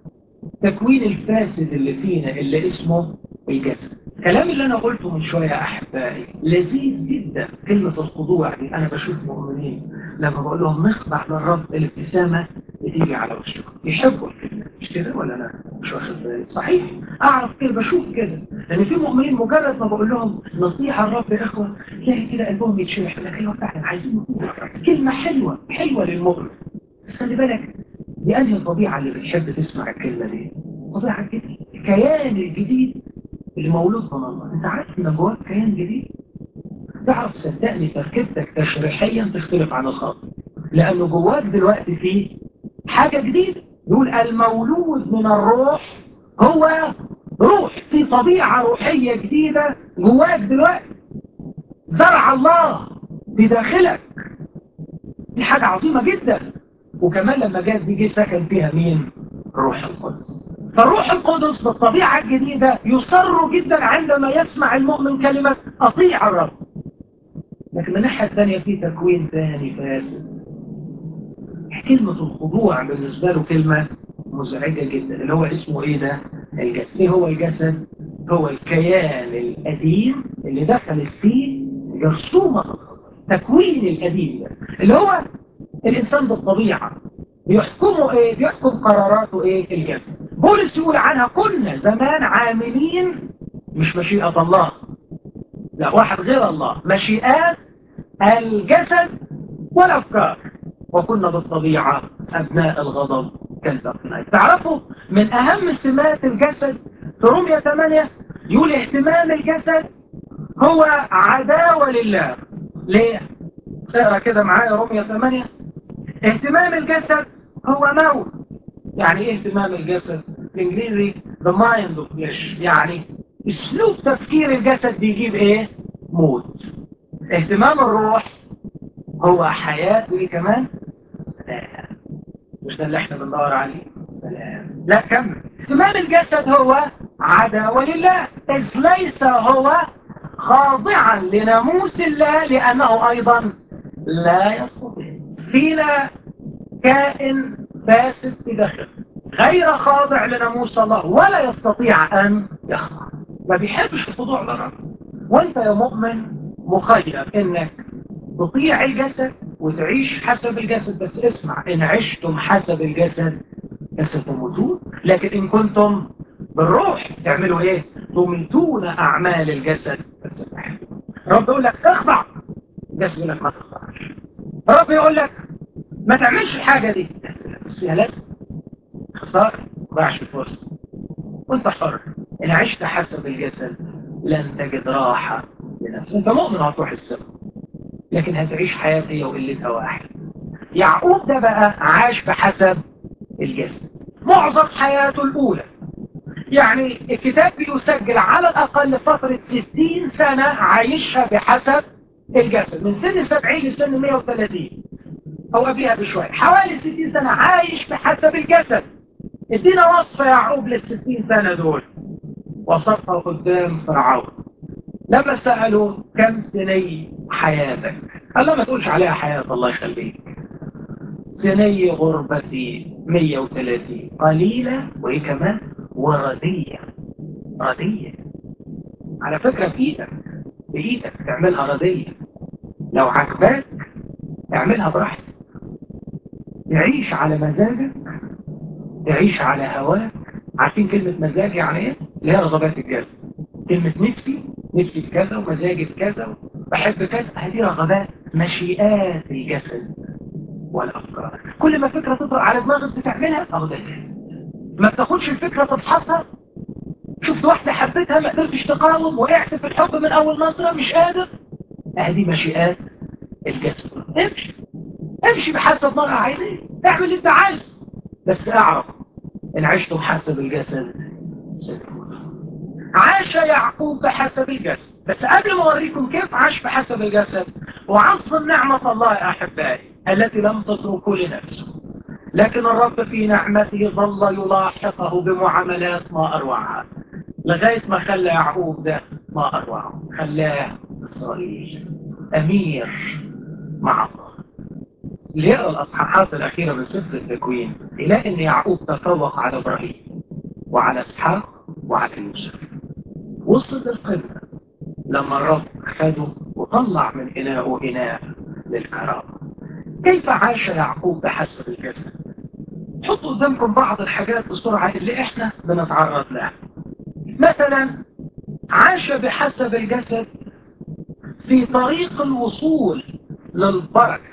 تكوين الفاسد اللي فينا اللي اسمه الجسد الكلام اللي انا قلته من شوية احبائي لذيذ جدا كلمة الخضوع دي انا بشوف مؤمنين لما بقول لهم نخضع للرب الابتسامة بتيجي على وشهم يحبوا الكلمة مش كده ولا انا مش واخد بالي صحيح اعرف كده بشوف كده لان في مؤمنين مجرد ما بقول لهم نصيحة الرب يا اخوة تلاقي كده قلبهم يتشرح لك ايوه فعلا عايزين كلمة حلوة حلوة للمؤمن بس خلي بالك دي انهي الطبيعة اللي بتحب تسمع الكلمة دي الطبيعة الجديد الكيان الجديد اللي مولود من الله انت عارف ان جواك كيان جديد تعرف صدقني تركيبتك تشريحيا تختلف عن الخاطئ لانه جواك دلوقتي فيه حاجة جديدة يقول المولود من الروح هو روح في طبيعة روحية جديدة جواك دلوقتي زرع الله بداخلك دي حاجة عظيمة جدا وكمان لما جات دي جه سكن فيها مين روح القدس فالروح القدس بالطبيعة الجديدة يصر جدا عندما يسمع المؤمن كلمة أطيع الرب لكن من الناحية الثانية في تكوين ثاني فاسد كلمة الخضوع بالنسبة له كلمة مزعجة جدا اللي هو اسمه ايه ده الجسد ايه هو الجسد هو الكيان القديم اللي دخل فيه جرثومة تكوين القديم ده اللي هو الانسان بالطبيعة بيحكمه ايه بيحكم قراراته ايه الجسد بولس يقول عنها كنا زمان عاملين مش مشيئة الله لا واحد غير الله مشيئات الجسد والأفكار وكنا بالطبيعة أبناء الغضب كالبقناء تعرفوا من أهم سمات الجسد في رومية 8 يقول اهتمام الجسد هو عداوة لله ليه؟ اقرا كده معايا رومية 8 اهتمام الجسد هو موت يعني ايه اهتمام الجسد بالانجليزي the mind of flesh يعني اسلوب تفكير الجسد بيجيب ايه موت اهتمام الروح هو حياة وايه كمان سلام مش ده اللي احنا بندور عليه سلام لا كمل اهتمام الجسد هو عداوة لله إذ ليس هو خاضعا لناموس الله لأنه أيضا لا يستطيع فينا كائن فاسد في داخله غير خاضع لناموس الله ولا يستطيع أن يخضع ما بيحبش الخضوع للرب وانت يا مؤمن مخير انك تطيع الجسد وتعيش حسب الجسد بس اسمع ان عشتم حسب الجسد فستموتون لكن ان كنتم بالروح تعملوا ايه تميتون اعمال الجسد فستحبون رب يقول لك اخضع الجسد يقول لك ما تخضعش رب يقول لك ما تعملش الحاجة دي بس يا لازم خسارة ضيعش الفرصة وانت حر ان عشت حسب الجسد لن تجد راحة لنفسك انت مؤمن هتروح السما لكن هتعيش حياتي وقلتها واحد يعقوب ده بقى عاش بحسب الجسد معظم حياته الأولى يعني الكتاب بيسجل على الأقل فترة 60 سنة عايشها بحسب الجسد من سن 70 لسن 130 أو قبلها بشوية حوالي 60 سنة عايش بحسب الجسد ادينا وصف يعقوب للستين سنة دول وصفها قدام فرعون لما سألوا كم سني حياتك قال ما تقولش عليها حياة الله يخليك سني غربتي 130 قليلة وإيه كمان وردية ردية على فكرة بإيدك بإيدك تعملها ردية لو عجباك اعملها براحتك تعيش على مزاجك تعيش على هواك عارفين كلمة مزاج يعني ايه؟ اللي هي رغبات الجسد كلمة نفسي نفسي بكذا ومزاجي بكذا بحب كذا هذه رغبات مشيئات الجسد والأفكار كل ما فكرة تطرق على دماغك بتعملها أخذ الجسد ما بتاخدش الفكرة تفحصها شفت واحدة حبيتها ما قدرتش تقاوم وقعت في الحب من أول نظرة مش قادر هذه مشيئات الجسد امشي امشي بحسب مرة عينيك اعمل اللي انت عايزه بس اعرف ان عشت بحسب الجسد ستموت عاش يعقوب بحسب الجسد بس قبل ما اوريكم كيف عاش بحسب الجسد وعظم نعمة الله يا احبائي التي لم تتركه لنفسه لكن الرب في نعمته ظل يلاحقه بمعاملات ما اروعها لغاية ما خلى يعقوب ده ما اروعه خلاه اسرائيل امير مع الله اللي يقرأ الأصحاحات الأخيرة من سفر التكوين يلاقي أن يعقوب تفوق على إبراهيم وعلى إسحاق وعلى يوسف وصل القمة لما الرب خده وطلع من إناءه إناء للكرامة كيف عاش يعقوب بحسب الجسد حطوا قدامكم بعض الحاجات بسرعة اللي احنا بنتعرض لها مثلا عاش بحسب الجسد في طريق الوصول للبركة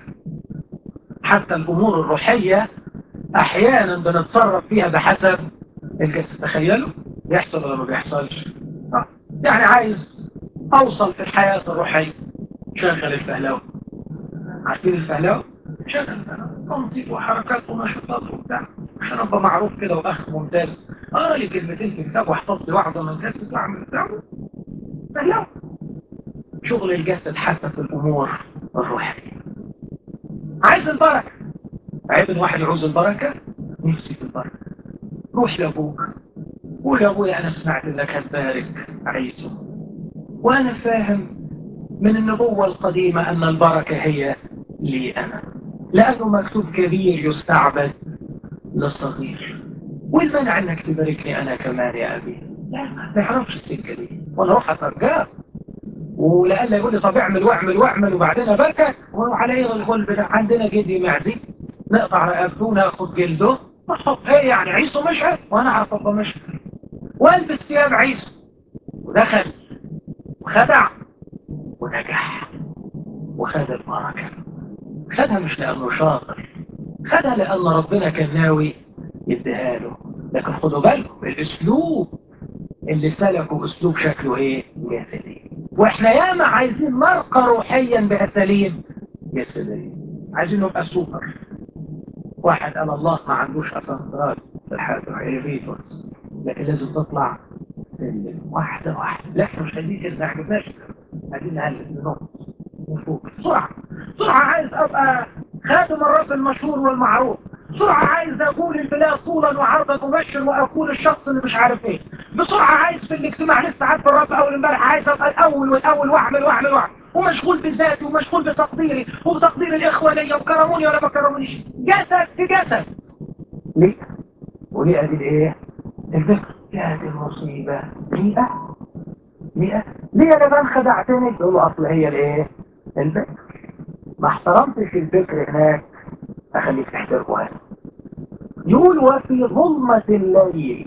حتى الأمور الروحية أحيانا بنتصرف فيها بحسب الجسد تخيلوا بيحصل ولا ما بيحصلش يعني عايز أوصل في الحياة الروحية شغل الفهلاوي عارفين الفهلاوي شغل الفهلاوي تنطيط وحركات ونشاطات وبتاع عشان ابقى معروف كده واخ ممتاز اقرا لي كلمتين في كتاب واحفظ لي واحده من كاسه واعمل بتاع فهلاوي شغل الجسد حتى في الامور الروحيه عايز البركة عيب ان واحد يعوز البركة نفسي في البركة روح لابوك قول يا ابويا انا سمعت انك هتبارك عيسو وانا فاهم من النبوة القديمة ان البركة هي لي انا لانه مكتوب كبير يستعبد للصغير والمنع انك تباركني انا كمان يا ابي لا ما تعرفش السكة دي وانا اروح اترجاك ولألا يقول لي طب اعمل واعمل واعمل وبعدين ابركك وعلى ايه الغلب ده عندنا جدي معزي نقطع رقبته وناخد جلده نحط ايه يعني عيسو مشعر وانا اعرف ابقى مشعر والبس ثياب عيسو ودخل وخدع ونجح وخد البركة خدها مش لأنه شاطر خدها لأن ربنا كان ناوي يديها له لكن خدوا بالكم الاسلوب اللي سلكوا اسلوب شكله ايه جاهلي واحنا ياما عايزين نرقى روحيا باساليب جسديه عايزين نبقى سوبر واحد قال الله ما عندوش اسانسير في الحياه الروحيه بس لكن لازم تطلع سلم واحده واحده لا احنا مش عايزين كده احنا ماشي عايزين نقلب ننط ونفوق بسرعه بسرعه عايز ابقى خاتم الرب المشهور والمعروف بسرعة عايز أقول البلاد طولا وعرضا مبشر وأكون الشخص اللي مش عارف إيه بسرعة عايز في الاجتماع لسه عارف الرب أول امبارح عايز أبقى الأول والأول وأعمل وأعمل وأعمل ومشغول بذاتي ومشغول بتقديري وبتقدير الإخوة ليا وكرموني ولا ما كرمونيش جسد في جسد ليه؟ وليه أدي الإيه؟ الذكر يا دي المصيبة مئة مئة ليه يا جبان خدعتني؟ تقول له أصل هي الإيه؟ الذكر ما احترمتش الفكر هناك أخليك تحترمه هذا يقول وفي ظلمة الليل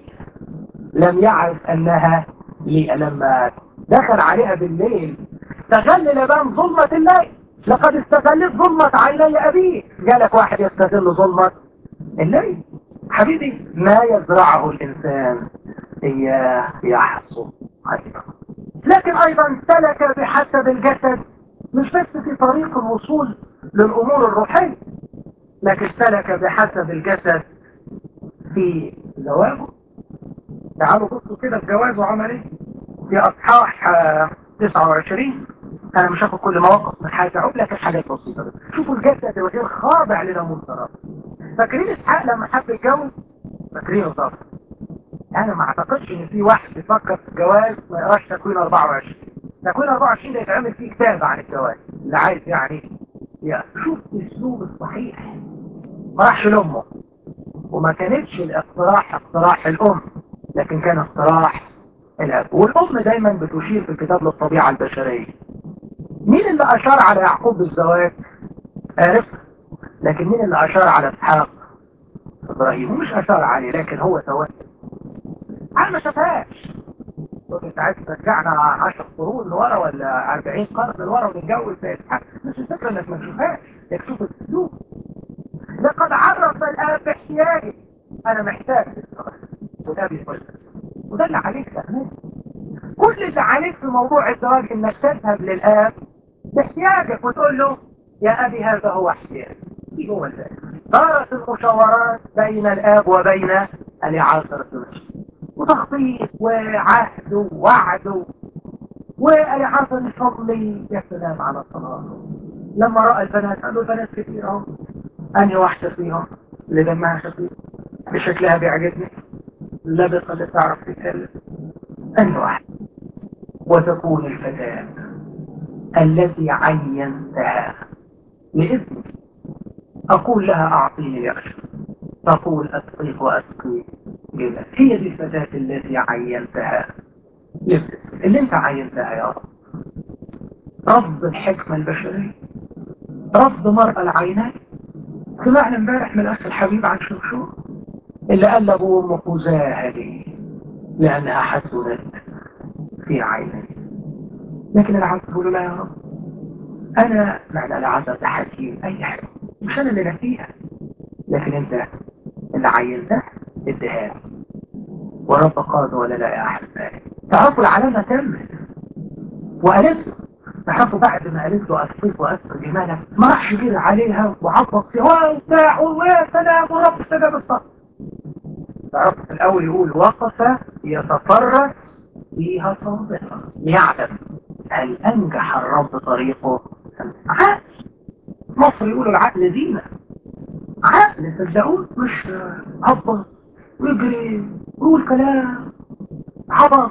لم يعرف أنها لي لما دخل عليها بالليل استغل لبان ظلمة الليل لقد استغلت ظلمة عيني أبيه جالك واحد يستغل ظلمة الليل حبيبي ما يزرعه الإنسان إياه يحصل أيضا لكن أيضا سلك بحسب الجسد مش بس في طريق الوصول للأمور الروحية لكن سلك بحسب الجسد في زواجه تعالوا بصوا كده في جوازه عمل ايه في اصحاح 29 انا مش هاخد كل مواقف من حياتي اقول لك حاجات بسيطه شوفوا الجسد الغير خاضع للامور ترى فاكرين اسحاق لما حب يتجوز فاكرينه طبعا انا ما اعتقدش ان في واحد بيفكر في الجواز ما يقراش تكوين 24 تكوين 24 ده يتعمل فيه كتاب عن الجواز اللي عايز يعني يا شوف الاسلوب الصحيح ما راحش لامه وما كانتش الاقتراح اقتراح الام لكن كان اقتراح الاب والام دايما بتشير في الكتاب للطبيعه البشريه مين اللي اشار على يعقوب بالزواج عرف لكن مين اللي اشار على اسحاق ابراهيم مش اشار عليه لكن هو توجه عم ما شافهاش انت عايز ترجعنا 10 قرون لورا ولا 40 قرن لورا ونتجوز زي اسحاق مش الفكره انك ما تشوفهاش انك تشوف السلوك لقد عرف الاب باحتياجي انا محتاج وده بيقول وده اللي عليك تعمله كل اللي عليك في موضوع الزواج انك تذهب للاب باحتياجك وتقول له يا ابي هذا هو احتياجي ايه هو ذلك دارت المشاورات بين الاب وبين اليعاصر الدمشق وتخطيط وعهد ووعد واليعاصر يصلي يا سلام على الصلاه لما راى البنات قالوا البنات كثير اهو انهي واحده فيهم اللي دمها خفيف بشكلها بيعجبني لبقى اللي تعرف تتكلم انهي واحده وتكون الفتاه التي عينتها لإذنك أقول لها أعطيني يخشى تقول أسقيك وأسقي جبل هي دي الفتاة التي عينتها اللي انت عينتها يا رب رب الحكمة البشرية رب مرأة العينات سمعنا امبارح من الأخ الحبيب عن شوشو اللي قال لأبوه أم خزاها لي لأنها حسنت في عيني لكن العبد تقول لا يا رب أنا معنى العبد ده حكيم أي حاجة مش أنا اللي نفيها لكن أنت اللي عينتها اديها ورب قال ولا لا يا أحبائي تعرفوا العلامة تمت وقالت له تعرفوا بعد ما قالت له أسقيت وأسقي جمالك ما راحش كده عليها وعطف فيها وبتاع ويا سلام ورب استجاب الصف تعرفوا في الأول يقول وقف يتفرس فيها صادقا يعلم هل أنجح الرب طريقه عقل مصر يقولوا العقل زينة عقل صدقوه مش هبط ويجري ويقول كلام عبط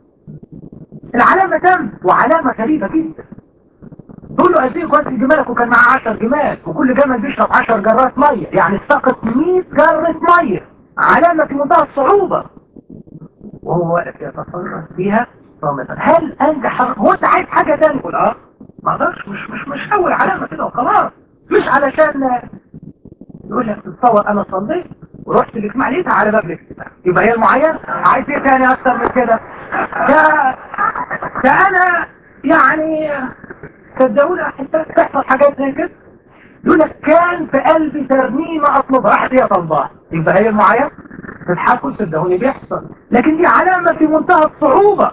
العلامة تم وعلامة غريبة جدا تقول له قد ايه كويس جمالك وكان معاه 10 جمال وكل جمل بيشرب 10 جرات ميه يعني سقط 100 جرة ميه علامة في منتهى الصعوبة وهو واقف يتصرف فيها صامتا هل انجح هو انت عايز حاجة تاني يقول اه ما اقدرش مش مش مش اول علامة كده وخلاص مش علشان يقول لك تتصور انا صليت ورحت الاجتماع لقيتها على باب الاجتماع يبقى هي المعينة عايز ايه تاني اكتر من كده ده ده انا يعني صدقوني احساس تحصل حاجات زي كده يقول لك كان في قلبي ترنيمة اطلبها راحت هي طلبها يبقى هي المعينة تضحكوا صدقوني بيحصل لكن دي علامة في منتهى الصعوبة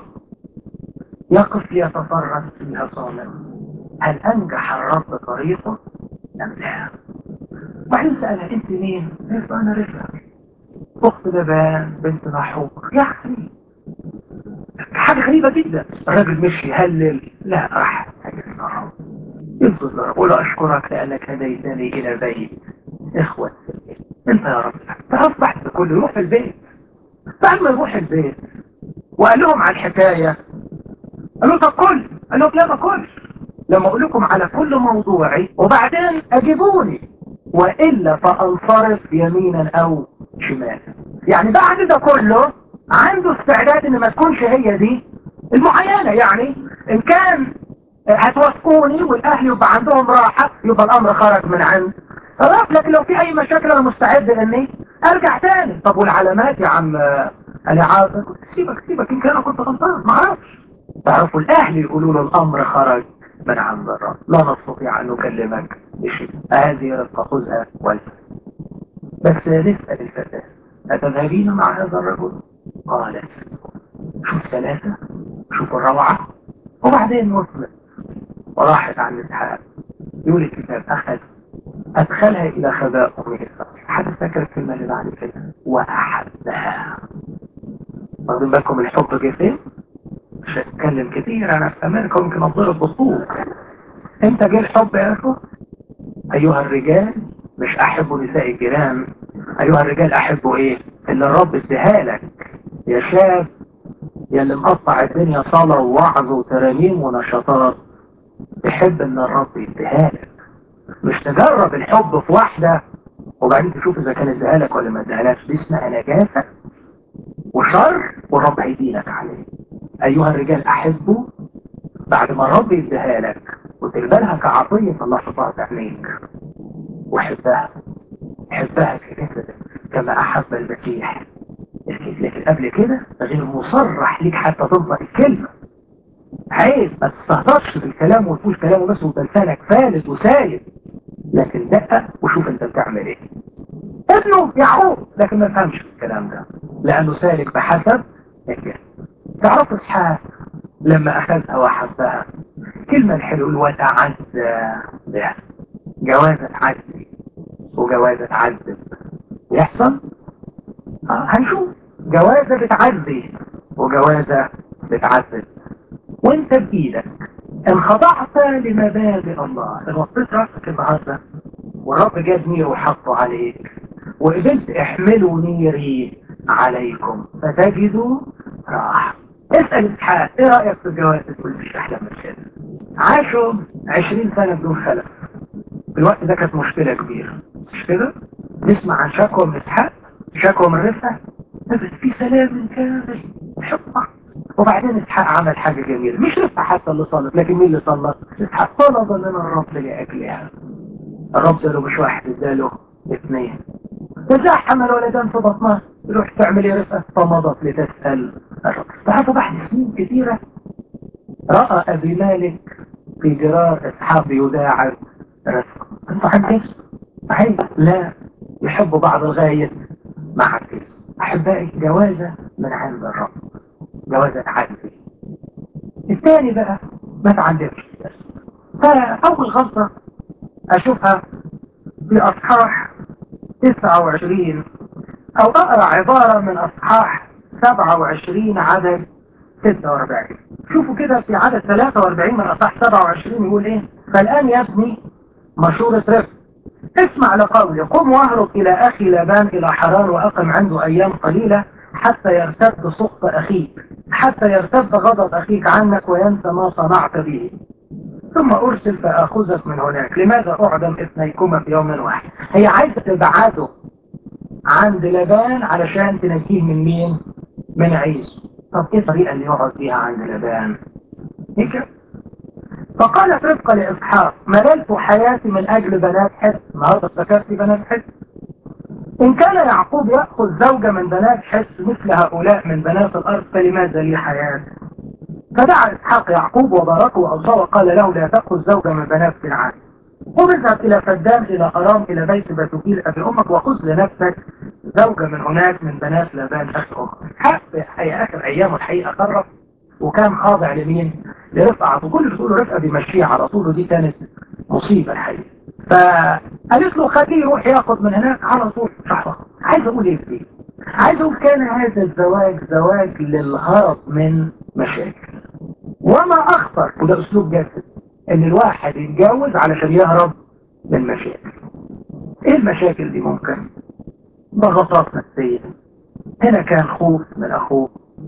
يقف يتفرج فيها صامت هل انجح الرب طريقه ام لا وبعدين سألها انت مين قلت انا رفع اخت لبان بنت نحوك يا اخي حاجة غريبة جدا الراجل مشي يهلل لا راح ينظر لرب قول اشكرك لانك هديتني الى بيت اخوة انت يا رب فاصبح كله يروح البيت بعد ما يروح البيت وقال لهم على الحكاية قالوا طب كل قال لهم لا ما كلش لما اقول لكم على كل موضوعي وبعدين اجيبوني وإلا فانصرف يمينا او شمالا يعني بعد ده كله عنده استعداد ان ما تكونش هي دي المعينة يعني ان كان هتوافقوني والاهل يبقى عندهم راحة يبقى الامر خرج من عند خلاص لكن لو في اي مشاكل انا مستعد اني ارجع تاني طب والعلامات يا عم انا عارف سيبك سيبك يمكن انا كنت غلطان ما اعرفش تعرفوا الاهل يقولوا له الامر خرج من عند الرب لا نستطيع ان نكلمك بشيء هذه رفقة خذها والفت بس نسأل الفتاة أتذهبين مع هذا الرجل قالت شوف ثلاثة شوف الروعة وبعدين وصلت وراحت عن الاسحاق يقول الكتاب أخذ أدخلها إلى خباء أمه حد فاكر الكلمة اللي بعد كده وأحبها واخدين بالكم الحب جه فين؟ مش هتكلم كتير انا في امريكا ممكن اضرب بالطول انت جه الحب يا اخو ايها الرجال مش احبوا نساء الجيران ايها الرجال احبوا ايه اللي الرب اديها لك يا شاب يا اللي مقطع الدنيا صلاة ووعظ وترانيم ونشاطات تحب ان الرب يديها لك مش تجرب الحب في واحدة وبعدين تشوف اذا كان اديها لك ولا ما اديهالكش دي اسمها نجاسة وشر والرب هيدينك عليه ايها الرجال احبوا بعد ما الرب يديها لك وتقبلها كعطية الله حطها في عينيك وحبها حبها كده كما احب المسيح لكن قبل كده غير مصرح ليك حتى تنطق الكلمة عيب ما تستهترش بالكلام وتقول كلامه بس وانت لسانك فالد وسايد لكن دقق وشوف انت بتعمل ايه ابنه يعقوب لكن ما فهمش الكلام ده لانه سالك بحسب الكلمة تعرف اسحاق لما اخذها وحبها كلمة الحلو وتعز بها جوازة عزي وجوازة عذب يحصل آه هنشوف جوازة بتعزي وجوازة بتعذب وانت بايدك ان خضعت لمبادئ الله ان وطيت راسك النهارده والرب جاب نير وحطه عليك وقبلت احملوا نيري عليكم فتجدوا راحه اسأل اسحاق ايه رأيك في الجواز تقول مش احلى من كده عاشوا 20 سنة بدون خلف في الوقت ده كانت مشكلة كبيرة مش كده نسمع عن شكوى من اسحاق شكوى من رفعة بس في سلام كامل حفظة وبعدين اسحاق عمل حاجة جميلة مش رفعة حتى اللي صلت لكن مين اللي صلت اسحاق طلب من الرب لأجلها الرب سأله مش واحد اداله اثنين تزاحم الولدان في بطنها تروح تعمل ايه رفقة فمضت لتسأل بعد بعد سنين كثيرة رأى أبي مالك في جرار أصحاب يداعب رفقة انت حدث صحيح لا يحبوا بعض الغاية مع الكيس أحبائي جوازة من عند الرب جوازة عدل الثاني بقى ما تعلمش فأول غلطة أشوفها في أصحاح 29 أو أقرأ عبارة من أصحاح 27 عدد 46 شوفوا كده في عدد 43 من أصحاح 27 يقول إيه فالآن يا ابني مشورة رفق اسمع لقولي قم واهرب إلى أخي لابان إلى حران وأقم عنده أيام قليلة حتى يرتد سقط أخيك حتى يرتد غضب أخيك عنك وينسى ما صنعت به ثم أرسل فأخذك من هناك لماذا أعدم اثنيكما في يوم واحد هي عايزة تبعته عند لبان علشان تنجيه من مين من عيسو طب ايه الطريقة اللي يقعد فيها عند لبان هيك فقالت رفقة لإسحاق مللت حياتي من أجل بنات حس النهارده افتكرت بنات حس إن كان يعقوب يأخذ زوجة من بنات حس مثل هؤلاء من بنات الأرض فلماذا لي حياة فدعا إسحاق يعقوب وباركه وأوصاه وقال له لا تأخذ زوجة من بنات فرعون قم اذهب إلى فدام إلى أرام إلى بيت بتوكيل أبي أمك وخذ لنفسك زوجة من هناك من بنات لابان أخ أخر حق هي آخر أيامه الحقيقة قرب وكان خاضع لمين؟ لرفعة وكل اللي تقوله رفعة بيمشيها على طول ودي كانت مصيبة الحقيقة فقالت له خليه يروح ياخد من هناك على طول صحبة عايز أقول إيه فيه؟ عايز أقول كان هذا الزواج زواج للهرب من مشاكل وما أخطر وده أسلوب جسد ان الواحد يتجوز علشان يهرب من مشاكل ايه المشاكل دي ممكن ضغطات نفسية هنا كان خوف من اخوه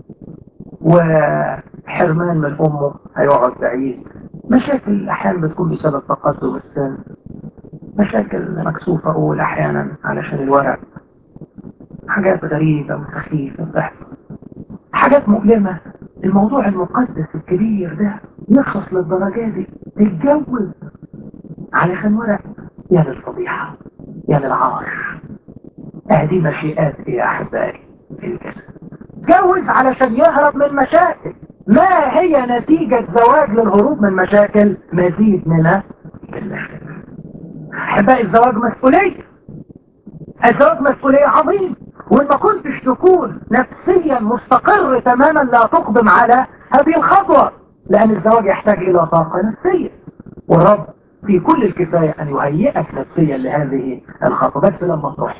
وحرمان من امه هيقعد بعيد مشاكل احيانا بتكون بسبب تقدم السن مشاكل مكسوفة اقول احيانا علشان الورق حاجات غريبة وسخيفة بتحصل حاجات مؤلمة الموضوع المقدس الكبير ده يخص للدرجة دي تتجوز علشان ورق يا للفضيحة يا للعار هذه مشيئات يا أحبائي في الجسد جوز علشان يهرب من مشاكل ما هي نتيجة زواج للهروب من مشاكل مزيد من المشاكل أحبائي الزواج مسؤولية الزواج مسؤولية عظيمة وإن ما كنتش تكون نفسيا مستقر تماما لا تقدم على هذه الخطوة لأن الزواج يحتاج إلى طاقة نفسية والرب في كل الكفاية أن يهيئك نفسيا لهذه الخطوة بس لما تروح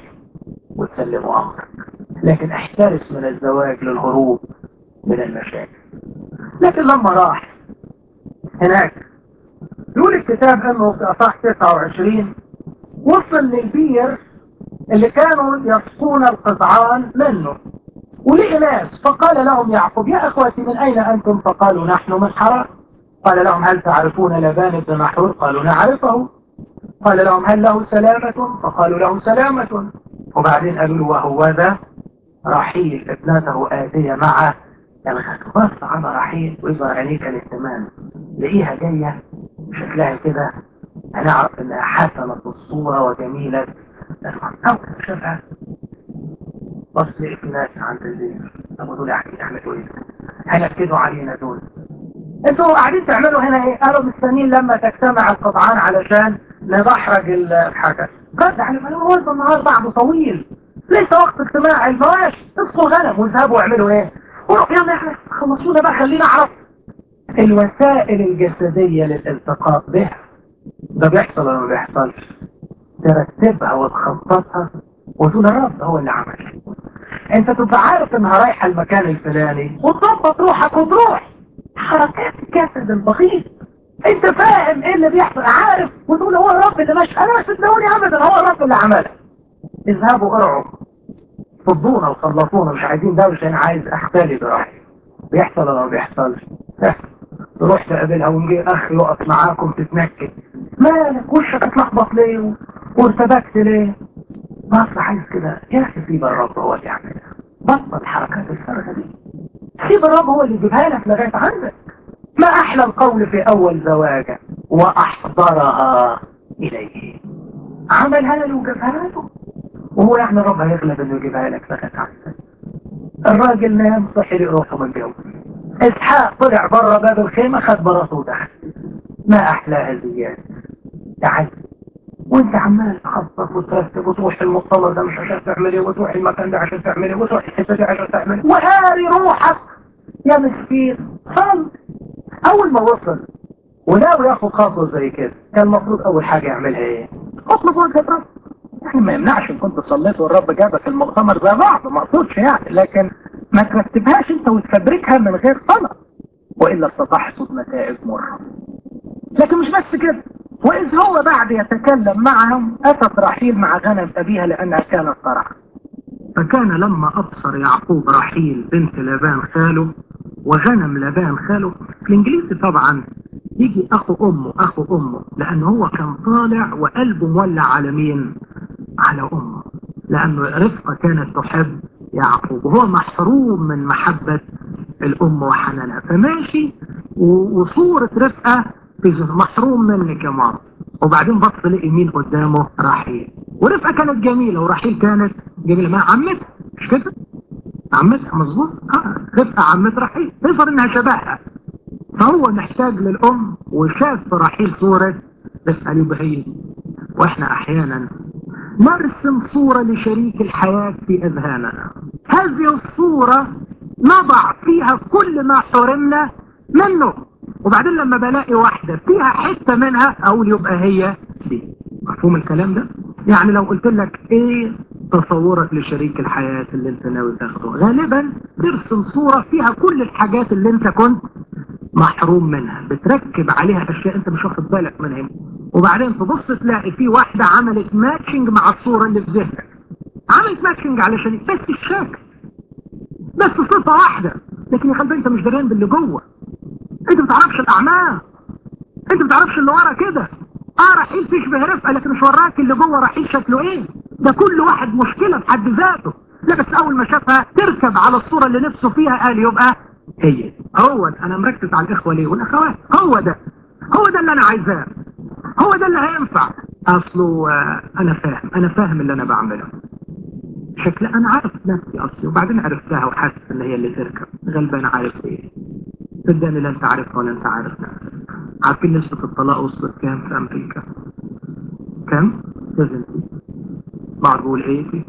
وتسلمه أمرك لكن احترس من الزواج للهروب من المشاكل لكن لما راح هناك يقول الكتاب انه في اصح 29 وصل للبير اللي كانوا يسقون القطعان منه ولقي ناس فقال لهم يعقوب يا اخوتي من اين انتم فقالوا نحن من حرام قال لهم هل تعرفون لبان بن نحور قالوا نعرفه قال لهم هل له سلامة فقالوا له سلامة وبعدين قالوا له وهو ذا رحيل ابنته آتية مع الغد بص على رحيل ويظهر عينيه كانت تمام لقيها جاية شكلها كده هنعرف انها حسنة الصورة وجميلة أول شافها بص لقيت في ناس عند الزين طب دول قاعدين يعملوا ايه؟ هينكدوا علينا دول انتوا قاعدين تعملوا هنا ايه؟ قالوا مستنيين لما تجتمع القطعان علشان ندحرج الحاجة قد على ما هو النهار بعده طويل ليس وقت اجتماع المواشي اصلوا غنم واذهبوا اعملوا ايه؟ وروح يلا احنا خلصونا بقى خلينا اعرف الوسائل الجسدية للالتقاء بها ده بيحصل ولا ما بيحصلش ترتبها وتخططها وتقول الرب هو اللي عمل انت تبقى عارف انها رايحة المكان الفلاني وتظبط روحك وتروح حركات الجسد البسيط انت فاهم ايه اللي بيحصل عارف وتقول هو الرب اللي ماشي انا مش صدقوني ابدا هو الرب اللي عملها اذهبوا ارعوا فضونا وخلصونا مش عايزين دوشه انا عايز احتالي براحتي بيحصل ولا ما بيحصلش تروح تقابلها ونجي اخ يقف معاكم تتنكد مالك وشك اتلخبط ليه وارتبكت ليه مصر عايز كده يا اخي سيب الرب هو اللي يعملها بطل الحركات الفارغه دي سيب الرب هو اللي يجيبها لك لغايه عندك ما احلى القول في اول زواجه واحضرها اليه عملها له وجابها له وهو يعني الرب هيغلب انه يجيبها لك لغايه عندك الراجل نام صحي روحه متجوز اسحاق طلع بره باب الخيمه خد براته ودخل ما احلاها الزياد تعال وانت عمال تخطط وترتب وتروح المطلع ده مش عشان تعمل ايه وتروح المكان ده عشان تعمل ايه وتروح الحته دي عشان تعمل ايه وهاري روحك يا مسكين صل اول ما وصل وناوي ياخد خطوه زي كده كان المفروض اول حاجه يعملها ايه اطلب وجه الرب يعني ما يمنعش ان كنت صليت والرب جابك المؤتمر زي بعض ما اقصدش يعني لكن ما ترتبهاش انت وتفبركها من غير صلاه والا ستحصد نتائج مره لكن مش بس كده وإذ هو بعد يتكلم معهم أتت رحيل مع غنم أبيها لأنها كانت ترعى فكان لما أبصر يعقوب رحيل بنت لابان خاله وغنم لابان خاله في الإنجليزي طبعا يجي أخو أمه أخو أمه لأن هو كان طالع وقلبه مولع على مين على أمه لأنه رفقة كانت تحب يعقوب وهو محروم من محبة الأم وحنانها فماشي وصورة رفقة محروم منك يا ماما وبعدين بص لقي مين قدامه رحيل ورفقة كانت جميلة ورحيل كانت جميلة ما عمتها مش كده عمتها مظبوط اه رفقة عمت رحيل يظهر انها شبهها فهو محتاج للأم وشاف في رحيل صورة رفقة لبهية واحنا احيانا نرسم صورة لشريك الحياة في اذهاننا هذه الصورة نضع فيها كل ما حرمنا منه وبعدين لما بلاقي واحدة فيها حتة منها اقول يبقى هي دي مفهوم الكلام ده يعني لو قلت لك ايه تصورك لشريك الحياة اللي انت ناوي تاخده غالبا ترسم صورة فيها كل الحاجات اللي انت كنت محروم منها بتركب عليها اشياء انت مش واخد بالك منها وبعدين تبص تلاقي في واحدة عملت ماتشنج مع الصورة اللي في ذهنك عملت ماتشنج علشان بس الشكل بس صفة واحدة لكن يا خلبي انت مش دريان باللي جوه انت ما تعرفش الاعمال انت ما تعرفش اللي ورا كده اه رحيل تشبه رفقه لكن مش وراك اللي جوه رحيل شكله ايه ده كل واحد مشكله في حد ذاته لا بس اول ما شافها تركب على الصوره اللي نفسه فيها قال يبقى هي هو انا مركز على الاخوه ليه والاخوات هو ده هو ده اللي انا عايزاه هو ده اللي هينفع اصله آه انا فاهم انا فاهم اللي انا بعمله شكل انا عارف نفسي اصلي وبعدين عرفتها وحاسس ان هي اللي تركب غلبان عارف ايه صدقني لا انت عارفها ولا انت عارف نفسك عارفين نسبة الطلاق وصلت كام في امريكا كام 70 بعض بقول 80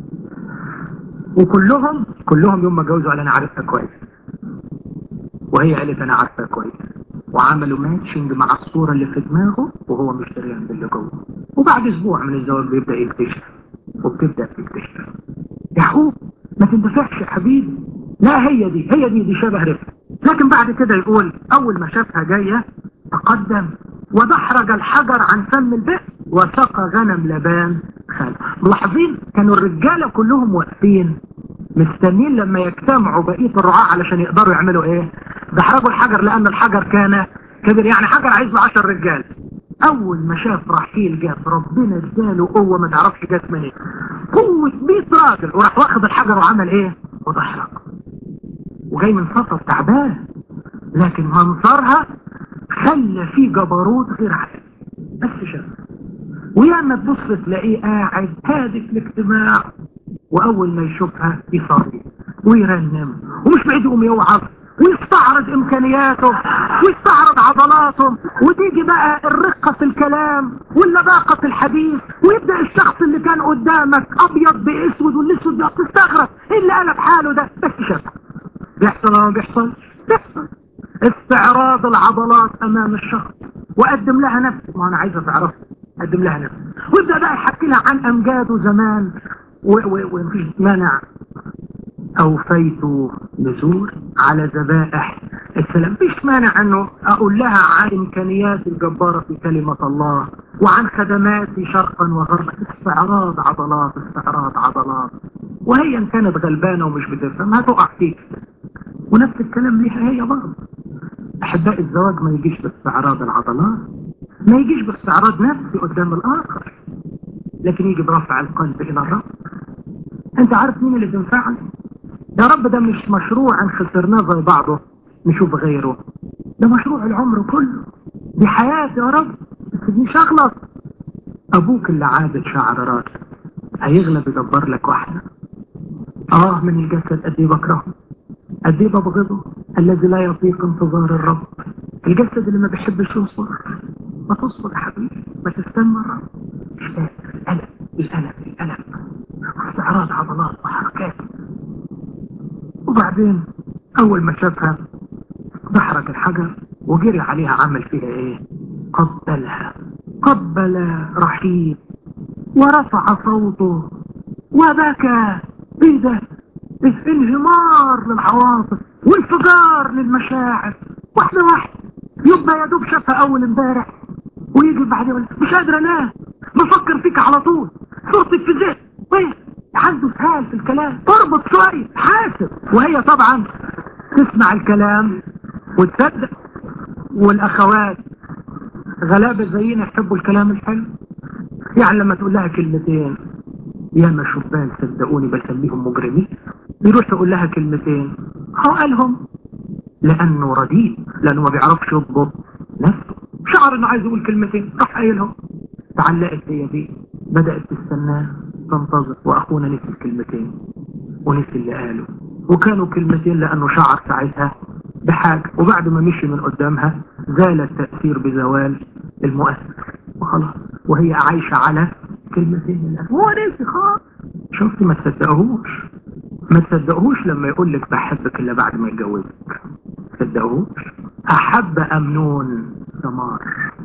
وكلهم كلهم يوم ما جوزوا قال انا عارفها كويس وهي قالت انا عارفها كويس وعملوا ماتشنج مع الصورة اللي في دماغه وهو مش دريان باللي جوه وبعد اسبوع من الزواج بيبدأ يكتشف وبتبدأ تكتشف يعقوب ما تندفعش يا حبيبي لا هي دي هي دي دي شبه رفقة لكن بعد كده يقول اول ما شافها جاية تقدم ودحرج الحجر عن فم البئر وسقى غنم لبان خاله ملاحظين كانوا الرجالة كلهم واقفين مستنين لما يجتمعوا بقية الرعاة علشان يقدروا يعملوا ايه دحرجوا الحجر لان الحجر كان كبير يعني حجر عايز له 10 رجال اول ما شاف رحيل جات ربنا اداله قوه ما تعرفش جت منين قوه 100 راجل وراح واخد الحجر وعمل ايه ودحرج وجاي من سفر تعبان لكن منظرها خلى فيه جبروت غير عادي بس شاف وياما تبص تلاقيه قاعد هادي في الاجتماع واول ما يشوفها يصلي ويرنم ومش بعيد يقوم يوعظ ويستعرض امكانياته ويستعرض عضلاته وتيجي بقى الرقة في الكلام واللباقة في الحديث ويبدأ الشخص اللي كان قدامك ابيض باسود والاسود ده تستغرب ايه اللي قلب حاله ده بس شافه بيحصل ولا ما بيحصلش بيحصل استعراض العضلات امام الشخص وقدم لها نفسه ما انا عايزه تعرفها قدم لها نفسه ويبدا بقى يحكي لها عن امجاده زمان ومفيش مانع اوفيت نزور على ذبائح السلام مفيش مانع انه اقول لها عن امكانياتي الجبارة في كلمة الله وعن خدماتي شرقا وغربا استعراض عضلات استعراض عضلات وهي ان كانت غلبانة ومش بتفهم هتقع فيك ونفس الكلام ليها هي برضه احباء الزواج ما يجيش باستعراض العضلات ما يجيش باستعراض نفسي قدام الاخر لكن يجي برفع القلب الى الرب انت عارف مين اللي بينفعني يا رب ده مش مشروع ان خسرناه زي بعضه نشوف غيره ده مشروع العمر كله دي حياتي يا رب بس مش اخلص ابوك اللي عابد شعر راسك هيغلب يدبر لك واحده اه من الجسد قد ايه بكرهه قد ايه ببغضه الذي لا يطيق انتظار الرب الجسد اللي ما بيحبش يصبر ما تصبر يا حبيبي ما تستنى الرب مش قادر الالم الالم الالم استعراض عضلات وحركات وبعدين اول ما شافها دحرج الحجر وجري عليها عمل فيها ايه قبلها قبل رحيم ورفع صوته وبكى ايه ده انهمار للعواطف وانفجار للمشاعر واحدة واحدة يبقى يا دوب شافها اول امبارح ويجي بعدين يقول مش قادر انام بفكر فيك على طول صورتك في ذهن ايه عنده سهال في الكلام اربط شوية حاسب وهي طبعا تسمع الكلام وتصدق والاخوات غلابة زينا يحبوا الكلام الحلو يعني لما تقول لها كلمتين يا ما شبان صدقوني بسميهم مجرمين يروح يقول لها كلمتين هو قالهم لانه رديء لانه ما بيعرفش يضبط نفسه شعر انه عايز يقول كلمتين راح قايلهم تعلقت هي بيه بدأت تستناه تنتظر واخونا نسي الكلمتين ونسي اللي قاله وكانوا كلمتين لانه شعر ساعتها بحاجة وبعد ما مشي من قدامها زال التأثير بزوال المؤثر وخلاص وهي عايشة على كلمتين الأسف هو نسي خالص شفت ما تصدقهوش ما تصدقهوش لما يقول لك بحبك الا بعد ما يتجوزك تصدقهوش احب امنون ثمار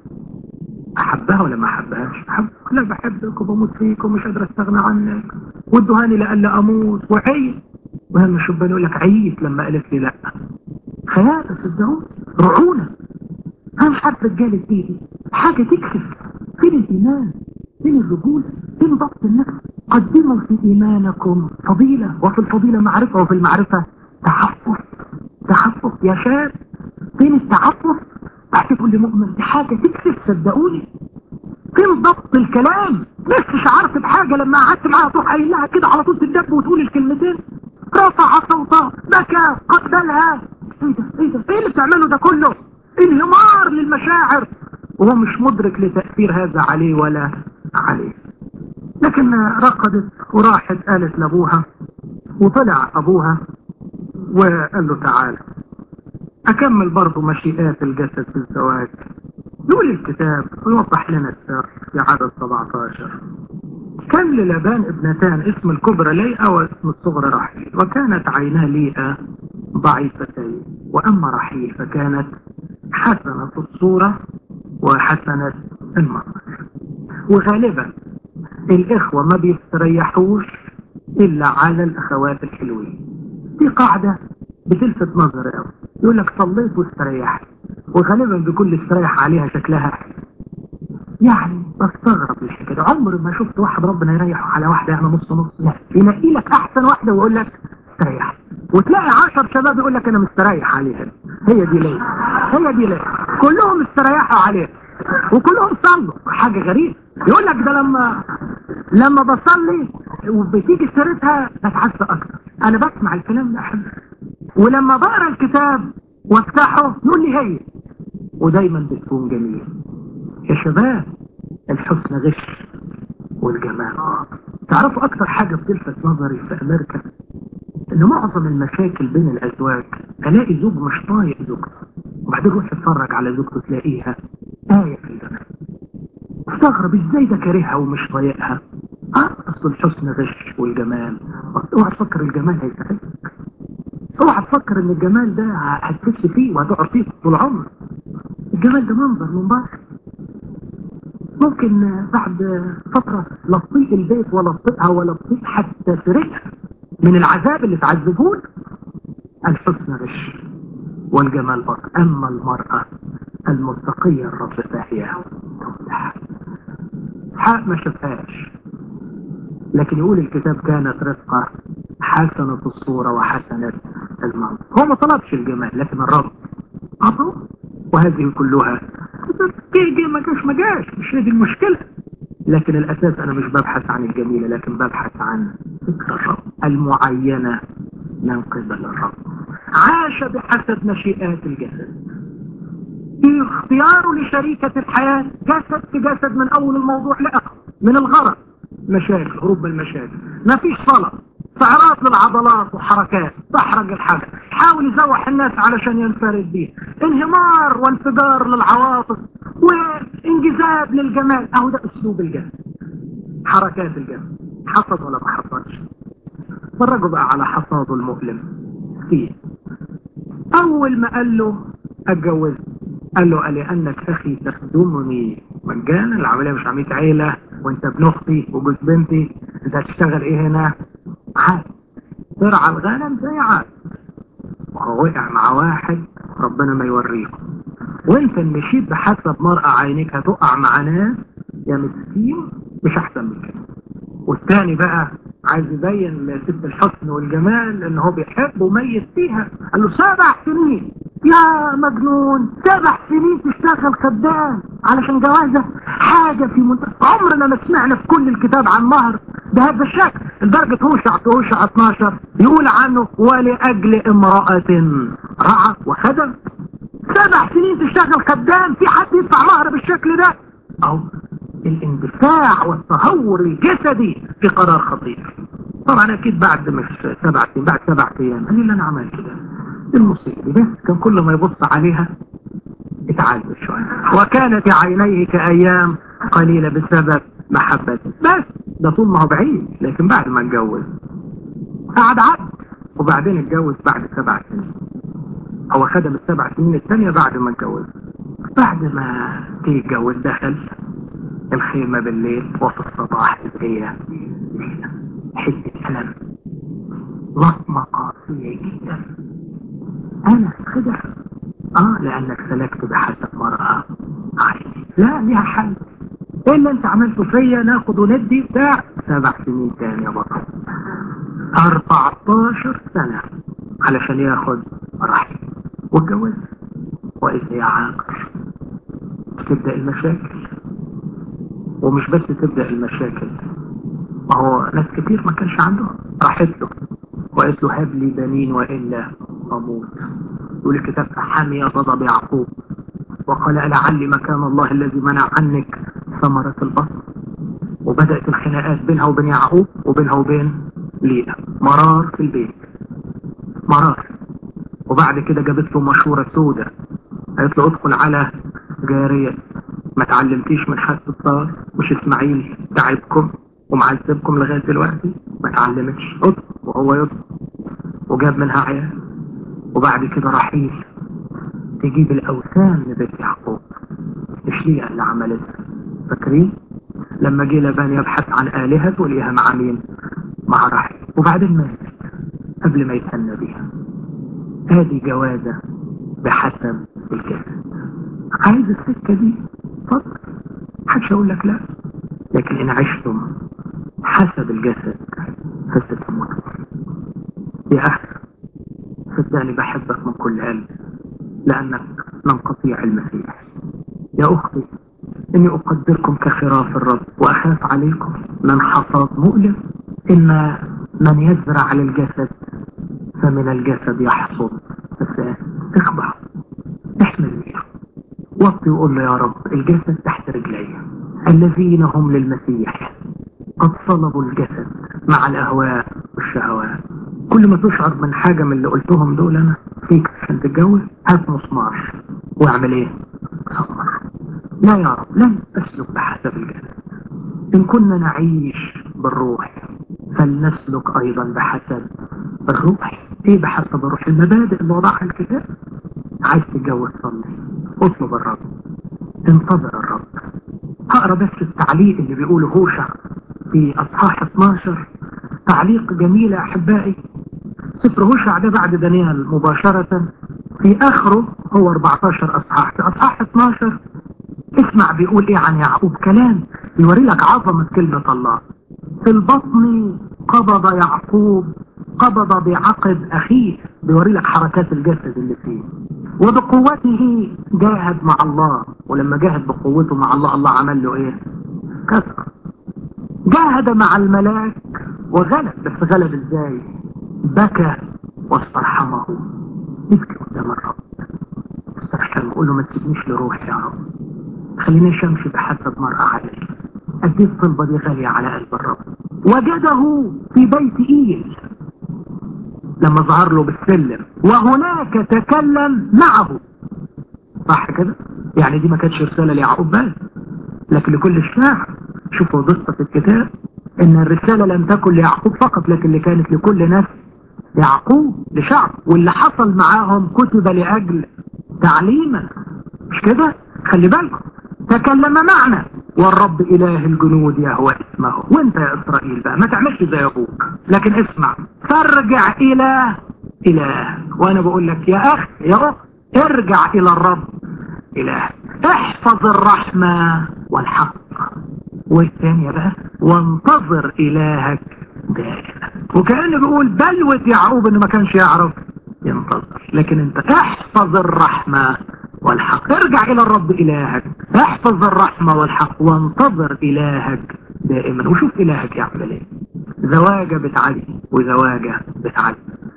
احبها ولا ما احبهاش احب لا بحبك وبموت فيك ومش قادر استغنى عنك وادهاني لألا اموت وعيت وهم الشبان يقول لك عيت لما قالت لي لا خيال صدقوني رعونة انا مش عارف رجالة ايه حاجة تكسب فين الايمان فين الرجولة فين ضبط النفس قدموا في ايمانكم فضيلة وفي الفضيلة معرفة وفي المعرفة تحفظ تحفظ يا شاب فين التعفف بعد تقول لي مؤمن دي حاجة تكسب صدقوني فين ضبط الكلام بس شعرت بحاجة لما قعدت معاها تروح قايل لها كده على طول تدب وتقول الكلمتين رفع صوته بكى قبلها ايه ده ايه ده ايه اللي بتعمله ده كله انهمار للمشاعر وهو مش مدرك لتأثير هذا عليه ولا عليه لكن رقدت وراحت قالت لابوها وطلع ابوها وقال له تعالى اكمل برضو مشيئات الجسد في الزواج يقول الكتاب ويوضح لنا السر في عدد 17 كان للابان ابنتان اسم الكبرى ليئة واسم الصغرى رحيل وكانت عينا ليئة ضعيفتين واما رحيل فكانت حسنة الصورة وحسنة المنظر وغالبا الاخوة ما بيستريحوش الا على الاخوات الحلوين دي قاعدة بتلفت نظر قوي يقول لك صليت واستريحت وغالبا بيكون الاستريح عليها شكلها يعني بستغرب الحكايه ده عمري ما شفت واحد ربنا يريحه على واحده يعني نص نص لا ينقي لك احسن واحده ويقول لك استريح وتلاقي عشر شباب يقول لك انا مستريح عليها هي دي ليه هي دي ليه كلهم استريحوا عليها وكلهم صلوا حاجه غريبه يقول لك ده لما لما بصلي وبتيجي سيرتها بتعز اكتر انا بسمع الكلام ده احب ولما بقرا الكتاب وافتحه يقول لي هي ودايما بتكون جميل يا شباب الحسن غش والجمال تعرفوا اكتر حاجة بتلفت نظري في امريكا ان معظم المشاكل بين الازواج الاقي زوج مش طايق زوجته وبعدين روح تتفرج على زوجته تلاقيها آية في الجمال استغرب ازاي ده كارهها ومش طايقها اه اصل الحسن غش والجمال اوعى تفكر الجمال هيساعدك اوعى تفكر ان الجمال ده هتكش فيه وهتقعد فيه طول عمرك الجمال ده منظر من بره ممكن بعد فترة لطيق البيت ولا تطيقها ولا تطيق حتى سرقها من العذاب اللي تعذبون الحسن غش والجمال برضه اما المرأة المتقية الرب فهي تمدح حق ما شافهاش لكن يقول الكتاب كانت رفقة حسنة الصورة وحسنة المنظر هو ما طلبش الجمال لكن الرب أعطوا وهذه كلها جه جه ما جاش ما جاش مش هي دي المشكلة لكن الأساس أنا مش ببحث عن الجميلة لكن ببحث عن فكر الرب المعينة من قبل الرب عاش بحسب مشيئات الجسد في اختياره لشريكة الحياة جسد في جسد من أول الموضوع لآخر من الغرض مشاكل هروب من المشاكل ما فيش صلاة استعراض للعضلات وحركات تحرج الحاجة حاول يزوح الناس علشان ينفرد بيه انهمار وانفجار للعواطف وانجذاب للجمال اهو ده اسلوب الجسد حركات الجسد حصد ولا ما حصدش فرجوا بقى على حصاده المؤلم فيه اول ما قال له اتجوز قال له قال لانك اخي تخدمني مجانا العمليه مش عمليه عيله وانت ابن اختي وجوز بنتي انت هتشتغل ايه هنا عاد ترعى الغنم زي عاد وهو وقع مع واحد ربنا ما يوريكم وانت اللي مشيت بحسب مرأة عينيك هتقع مع ناس يا مسكين مش احسن من كده والتاني بقى عايز يبين لست الحسن والجمال ان هو بيحب وميت فيها قال له سبع سنين يا مجنون سبع سنين تشتغل خدام علشان جوازة حاجة في منتهى عمرنا ما سمعنا في كل الكتاب عن مهر بهذا الشكل لدرجة هوشع في هوشع 12 يقول عنه ولأجل امرأة رعى وخدم سبع سنين تشتغل خدام في حد يدفع مهر بالشكل ده او الاندفاع والتهور الجسدي في قرار خطير طبعا اكيد بعد مش سبع سنين بعد سبع ايام قال لي اللي انا عملت كده المصيبة بس كان كل ما يبص عليها اتعذب شوية وكانت عينيه كأيام قليلة بسبب محبته بس ده طول ما هو بعيد لكن بعد ما اتجوز قعد عبد وبعدين اتجوز بعد سبع سنين هو خدم السبع سنين الثانية بعد ما اتجوز بعد ما تيجي يتجوز دخل الخيمة بالليل وفي الصباح هي حتة ألم لطمة قاسية جدا أنا كده اه لأنك سلكت بحسب مرأة عيني لا ليها حل ايه اللي انت عملته فيا ناخد وندي بتاع سبع سنين تاني يا بطل 14 سنة علشان ياخد رحم واتجوز وإذا هي عاقر تبدأ المشاكل ومش بس تبدأ المشاكل ما هو ناس كتير ما كانش عندهم راحت له وقالت له هب لي بنين وإلا أموت يقول الكتاب فحمي غضب يعقوب وقال لعلي مكان الله الذي منع عنك ثمرة البصر وبدأت الخناقات بينها وبين يعقوب وبينها وبين ليئة مرار في البيت مرار وبعد كده جابت له مشورة سودة قالت له ادخل على جارية ما تعلمتيش من حد الصار مش اسماعيل تعبكم ومعذبكم لغاية دلوقتي ما تعلمتش ادخل وهو يدخل وجاب منها عيال وبعد كده رحيل تجيب الأوثان لبيت يعقوب مش ليه اللي عملتها فاكرين لما جه لبان يبحث عن آلهته وليها مع مين مع رحيل وبعدين مات قبل ما يتهنى بيها هذه جوازة بحسب الجسد عايز السكة دي اتفضل محدش هيقول لك لا لكن ان عشتم حسب الجسد فستموتون يا اخي صدقني بحبك من كل قلب لانك من قطيع المسيح يا اختي اني اقدركم كخراف الرب واخاف عليكم من حصاد مؤلم ان من يزرع للجسد فمن الجسد يحصد بس اخضع احمل مياه وطي وقول له يا رب الجسد تحت رجلي الذين هم للمسيح قد صلبوا الجسد مع الاهواء والشهوات كل ما تشعر من حاجة من اللي قلتهم دول انا فيك عشان تتجوز هات مسمار واعمل ايه صبر لا يا رب لن اسلك بحسب الجسد ان كنا نعيش بالروح فلنسلك ايضا بحسب الروح ايه بحسب الروح المبادئ اللي وضعها الكتاب عايز تتجوز صلي اطلب الرب انتظر الرب هقرا بس التعليق اللي بيقوله هوشع في اصحاح 12 تعليق جميل يا احبائي سفر هوشع ده بعد دانيال مباشرة في اخره هو 14 اصحاح في اصحاح 12 اسمع بيقول ايه عن يعقوب كلام يوري لك عظمة كلمة الله في البطن قبض يعقوب قبض بعقب اخيه بيوري لك حركات الجسد اللي فيه وبقوته جاهد مع الله ولما جاهد بقوته مع الله الله عمل له ايه كسر جاهد مع الملاك وغلب بس غلب ازاي بكى واسترحمه يبكي قدام الرب استرحمه قول له ما تسيبنيش لروحي يا رب خليني امشي بحسب مرأة عليك قد الطلبة دي غالية على قلب الرب وجده في بيت ايل لما ظهر له بالسلم وهناك تكلم معه صح كده يعني دي ما كانتش رسالة ليعقوب بس لكن لكل الشعب شوفوا ضغطة في الكتاب ان الرسالة لم تكن ليعقوب فقط لكن اللي كانت لكل نفس يعقوب لشعب واللي حصل معاهم كتب لأجل تعليما مش كده خلي بالكم تكلم معنا والرب إله الجنود يهوى اسمه وانت يا إسرائيل بقى ما تعملش زي أبوك لكن اسمع فارجع إلى إله وأنا بقول لك يا أخ يا أخ ارجع إلى الرب إله احفظ الرحمة والحق والثانية بقى وانتظر إلهك دائما وكأنه بيقول بلوة يعقوب انه ما كانش يعرف ينتظر لكن انت احفظ الرحمة والحق ارجع الى الرب الهك احفظ الرحمة والحق وانتظر الهك دائما وشوف الهك يعمل ايه زواجة بتعلي وزواجة بتعلي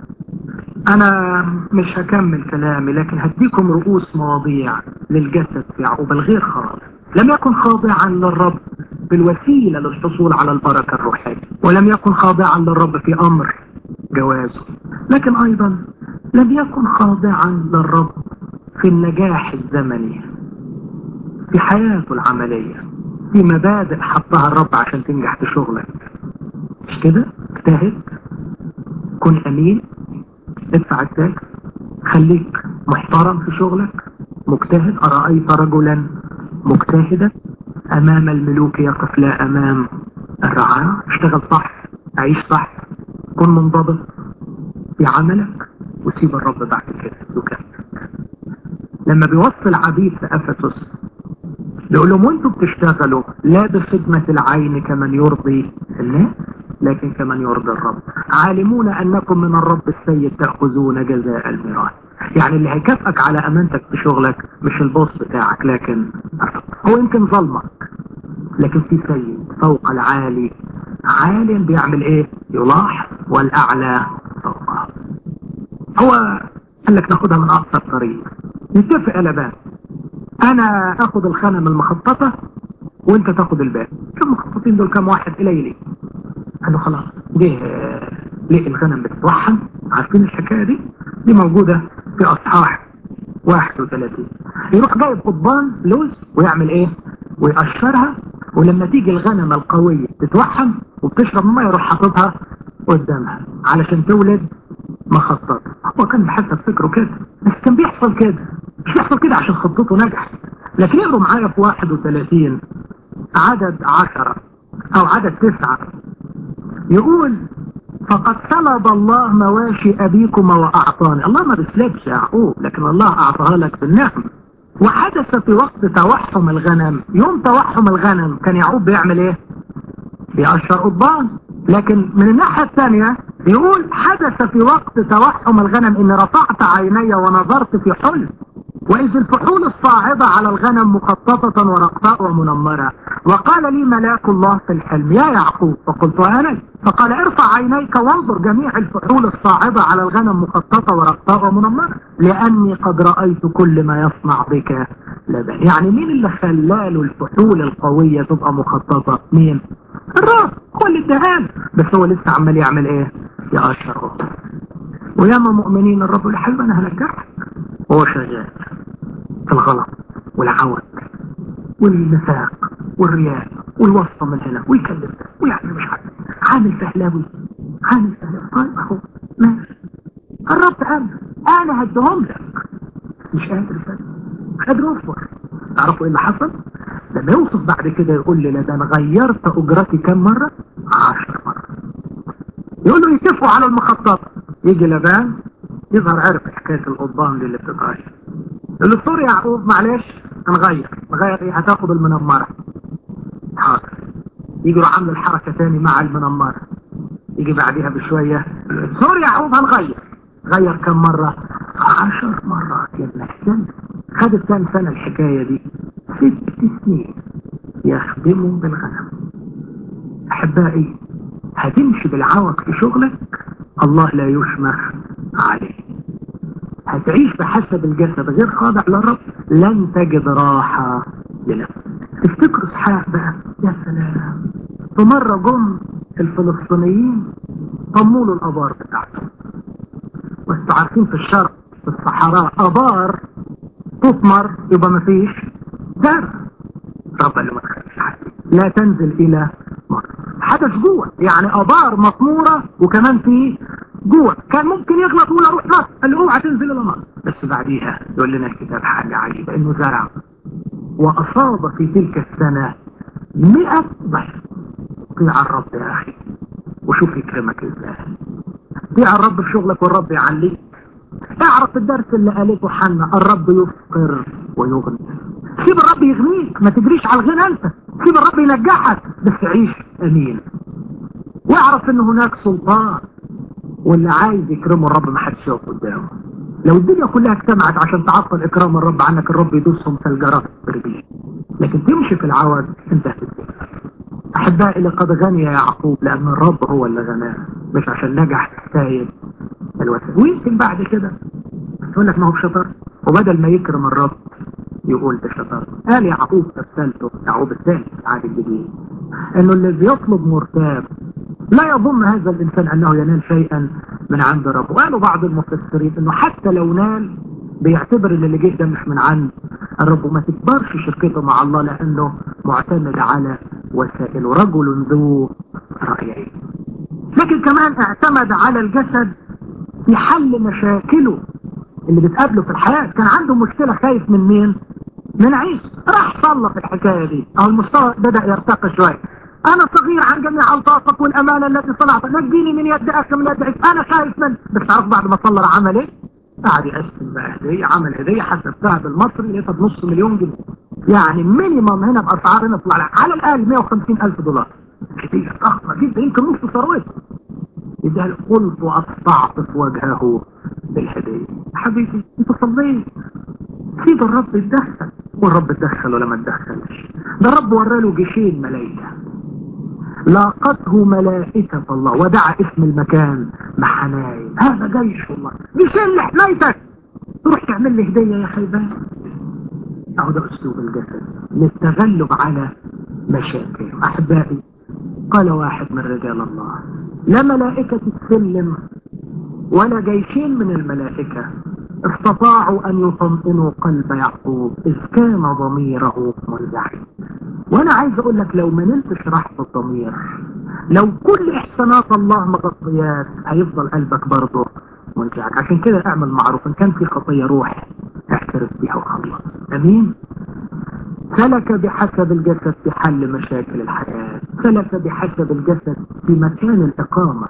انا مش هكمل كلامي لكن هديكم رؤوس مواضيع للجسد في يعقوب الغير خاضع لم يكن خاضعا للرب بالوسيلة للحصول على البركة الروحية ولم يكن خاضعا للرب في امر جوازه لكن ايضا لم يكن خاضعا للرب في النجاح الزمني في حياته العملية في مبادئ حطها الرب عشان تنجح في شغلك مش كده اجتهد كن امين ادفع التاكس خليك محترم في شغلك مجتهد أرأيت رجلا مجتهدا أمام الملوك يقف لا أمام الرعاة اشتغل صح عيش صح كن منضبط في عملك وسيب الرب بعد كده يكمل لما بيوصل عبيد في أفسس بيقول لهم وانتوا بتشتغلوا لا بخدمة العين كمن يرضي الناس لكن كمن يرضي الرب عالمون أنكم من الرب السيد تأخذون جزاء الميراث يعني اللي هيكافئك على أمانتك في شغلك مش البوس بتاعك لكن الرب هو يمكن ظلمك لكن في سيد فوق العالي عالي بيعمل ايه يلاحظ والأعلى فوقه هو قال لك ناخدها من أقصر طريق نتفق على باب انا اخد الخنم المخططة وانت تاخد الباقي شوف المخططين دول كام واحد قليلين قالوا خلاص جه ليه الغنم بتتوحد عارفين الحكاية دي دي موجودة في اصحاح 31 يروح جايب قضبان لوز ويعمل ايه ويقشرها ولما تيجي الغنم القوية تتوحم وبتشرب ميه يروح حاططها قدامها علشان تولد مخطط هو كان بحسب فكره كده بس كان بيحصل كده مش بيحصل كده عشان خطته نجحت لكن يقروا معايا في 31 عدد عشرة او عدد تسعة يقول فقد سلب الله مواشي أبيكما وأعطاني الله ما بيسلبش يعقوب لكن الله أعطاها لك بالنعم وحدث في وقت توحم الغنم يوم توحم الغنم كان يعقوب بيعمل ايه بيقشر قضبان لكن من الناحية الثانية يقول حدث في وقت توحم الغنم ان رفعت عيني ونظرت في حلم وإذ الفحول الصاعدة على الغنم مخططة ورقطاء ومنمرة وقال لي ملاك الله في الحلم يا يعقوب فقلت أنا فقال ارفع عينيك وانظر جميع الفحول الصاعدة على الغنم مخططة ورقطاء ومنمرة لأني قد رأيت كل ما يصنع بك لبن يعني مين اللي خلاله الفحول القوية تبقى مخططة مين الرب هو اللي اداها بس هو لسه عمال يعمل ايه يقشر وياما مؤمنين الرب يقول حلو انا هنجحك وهو شغال في الغلط والعوج والنفاق والرياء والوصفة من هنا ويكلم ده ويعمل مش عارف عامل فهلاوي عامل فهلاوي طيب اهو ماشي الرب قال انا هديهم لك مش قادر فهم مش قادر اصبر تعرفوا ايه اللي حصل لما يوصف بعد كده يقول لي لا ده انا غيرت اجرتي كم مرة عشر مرة يقول له يتفقوا على المخطط يجي لبان يظهر عرف حكاية القضبان دي اللي بتتغير يقول له سوري يا يعقوب معلش هنغير نغير ايه هتاخد المنمرة حاضر يجي يروح عامل الحركة تاني مع المنمرة يجي بعديها بشوية سوري يا يعقوب هنغير غير كم مرة عشر مرات يا ابن السنة خدت كام سنة الحكاية دي ست سنين يخدموا بالغنم احبائي هتمشي بالعوق في شغلك الله لا يشمخ عليه هتعيش بحسب الجسد غير خاضع للرب لن تجد راحة لنفسك تفتكروا اسحاق بقى يا سلام في مرة جم الفلسطينيين طموا له الابار بتاعته وانتوا عارفين في الشرق في الصحراء ابار تثمر يبقى مفيش زرع رب اللي ما تخليش لا تنزل الى مصر حدث جوه يعني ابار مطمورة وكمان في جوه كان ممكن يغلط ولا اروح مصر قال له اوعى تنزل الى مصر بس بعديها يقول لنا الكتاب حاجة عجيبة انه زرع واصاب في تلك السنة مئة ضعف طيع الرب يا اخي وشوف يكرمك ازاي طيع الرب في شغلك والرب يعليك اعرف الدرس اللي قالته حنا الرب يفقر ويغني سيب الرب يغنيك ما تجريش على الغنى انت سيب الرب ينجحك بس عيش امين واعرف ان هناك سلطان واللي عايز يكرمه الرب ما حدش يقف قدامه لو الدنيا كلها اجتمعت عشان تعطل اكرام الرب عنك الرب يدوسهم كالجراد بربيه لكن تمشي في العوض انت هتتكسر احبائي لقد غني يا يعقوب لان الرب هو اللي غناه مش عشان نجح سايب الوسائل ويمكن بعد كده يقول لك ما هو بشطر وبدل ما يكرم الرب يقول بشطر قال يعقوب ارسلته يعقوب الثاني العهد الجديد انه الذي يطلب مرتاب لا يظن هذا الانسان انه ينال شيئا من عند رب وقالوا بعض المفسرين انه حتى لو نال بيعتبر ان اللي جه ده مش من عند الرب وما تكبرش شركته مع الله لانه معتمد على وسائله رجل ذو رأيين لكن كمان اعتمد على الجسد في حل مشاكله اللي بتقابله في الحياة كان عنده مشكلة خايف من مين من عيسى راح صلى في الحكاية دي او المستوى بدأ يرتقي شوية انا صغير عن جميع الطاقك والامانة التي صنعتها نجيني من يد اخي من يد عيسى انا خايف من بس تعرف بعد ما صلى عمل ايه قاعد يقسم بقى هدية عمل هدية حسبتها بالمصري لقيتها بنص مليون جنيه يعني مينيمم هنا باسعار هنا طلع على الاقل 150 الف دولار هدية ضخمة جدا يمكن نص ثروته إذا قلت وأستعطف وجهه بالهدية حبيبي انت صليت سيب الرب يتدخل والرب اتدخل ولا ما اتدخلش ده الرب وراله جيشين ملايكة لاقته ملائكة الله ودعا اسم المكان محنايم هذا جيش الله جيشين لحمايتك تروح تعمل لي هدية يا خيبان اهو ده اسلوب الجسد للتغلب على مشاكل احبائي قال واحد من رجال الله لا ملائكة السلم ولا جيشين من الملائكة استطاعوا ان يطمئنوا قلب يعقوب اذ كان ضميره منزعج وانا عايز اقول لك لو ما نلتش راحة الضمير لو كل احسانات الله مغطيات هيفضل قلبك برضه منزعج عشان كده اعمل معروف ان كان في خطية روح اعترف بيها وخلص امين سلك بحسب الجسد في حل مشاكل الحياة سلك بحسب الجسد في مكان الإقامة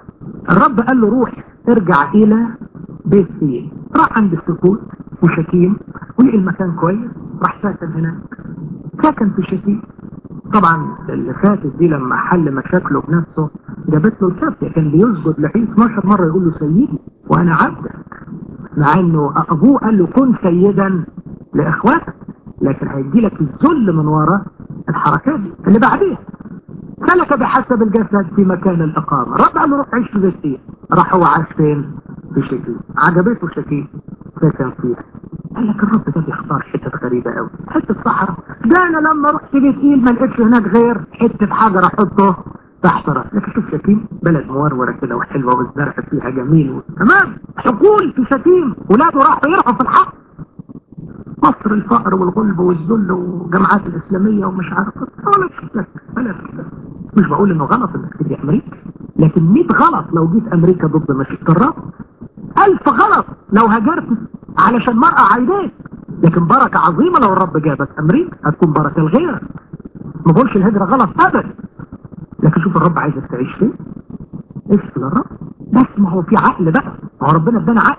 الرب قال له روح ارجع الى بيت سيل راح عند السكوت وشتيم ولقي المكان كويس راح ساكن هناك سكن في شتيم طبعا اللي فاتت دي لما حل مشاكله بنفسه جابت له الكافية كان بيسجد لحين 12 مرة يقول له سيدي وانا عبدك مع انه ابوه قال له كن سيدا لاخواتك لكن هيجي لك الذل من وراء الحركات دي اللي بعديها سلك بحسب الجسد في مكان الاقامه رد قال له روح عيش في بيتي راح هو عاش فين في شكيم عجبته شكيم سكن فيها قال لك الرب ده بيختار حتت غريبه قوي حته صحراء ده انا لما رحت بيت ايل ما لقيتش هناك غير حته حجر احطه تحت راسي لكن شوف شتيم بلد مورورة كده وحلوة والزرع فيها جميل تمام حقول في شتيم ولاده راحوا يرعوا في الحق مصر الفقر والغلب والذل والجامعات الإسلامية ومش عارف ولا كده ولا كده مش بقول انه غلط انك تيجي امريكا لكن 100 غلط لو جيت امريكا ضد مشيئة الرب ألف غلط لو هاجرت علشان مرأة عايداك لكن بركة عظيمة لو الرب جابك امريكا هتكون بركة لغيرك ما بقولش الهجرة غلط ابدا لكن شوف الرب عايزك تعيش فين اسف للرب بس ما هو في عقل بقى ما هو ربنا ادانا عقل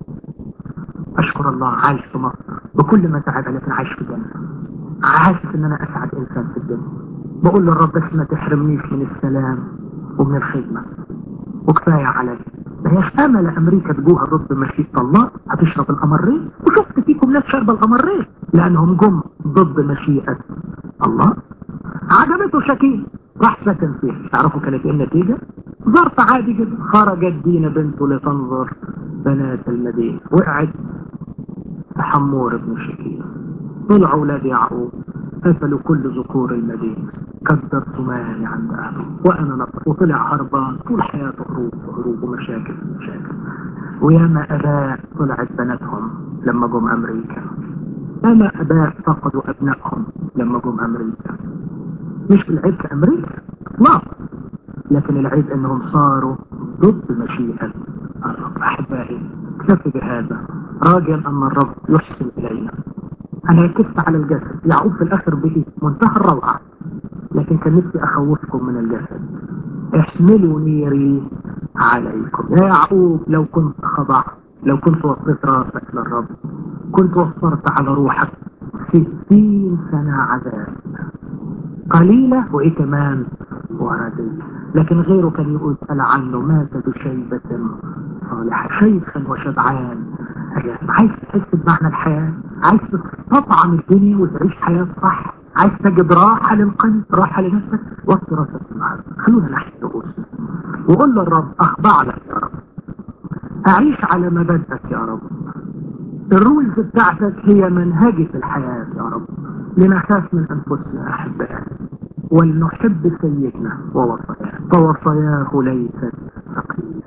اشكر الله عايش في مصر بكل ما تعب لكن عايش في جنة حاسس ان انا اسعد انسان في الدنيا بقول للرب بس ما تحرمنيش من السلام ومن الخدمة وكفاية علي ما هيش امل امريكا تجوها ضد مشيئة الله هتشرب القمرين وشفت فيكم ناس شرب القمرين لانهم جم ضد مشيئة الله عجبته شكيل راح سكن فيها تعرفوا كانت ايه النتيجة ظرف عادي جدا خرجت دينا بنته لتنظر بنات المدينة وقعت حمور بن شكيل طلع اولاد يعقوب قتلوا كل ذكور المدينة كدرت مالي عند اهله وانا نطر وطلع هربان طول حياته هروب وهروب ومشاكل مشاكل وياما اباء طلعت بناتهم لما جم امريكا ياما اباء فقدوا ابنائهم لما جم امريكا مش العيب في امريكا لا لكن العيب انهم صاروا ضد مشيئة الرب احبائي اكتفي بهذا راجل ان الرب يحسن الينا انا ركزت على الجسد يعقوب في الاخر به منتهى الروعة لكن كان نفسي اخوفكم من الجسد احملوا نيري عليكم يا يعقوب لو كنت خضعت لو كنت وصلت راسك للرب كنت وفرت على روحك ستين سنة عذاب قليلة وايه كمان وردية لكن غيره كان يقول سأل عنه مات بشيبة صالحة شيخا وشبعان عايز تحس بمعنى الحياة عايز تطعم الدنيا وتعيش حياة صح عايز تجد راحة للقلب راحة لنفسك وقت راسك معاك خلونا نحن رؤوسنا وقول للرب اخضع لك يا رب اعيش على مبادئك يا رب الرولز بتاعتك هي منهجة الحياة يا رب لنخاف من انفسنا احبائي ولنحب سيدنا ووصاياه فوصاياه ليست ثقيلة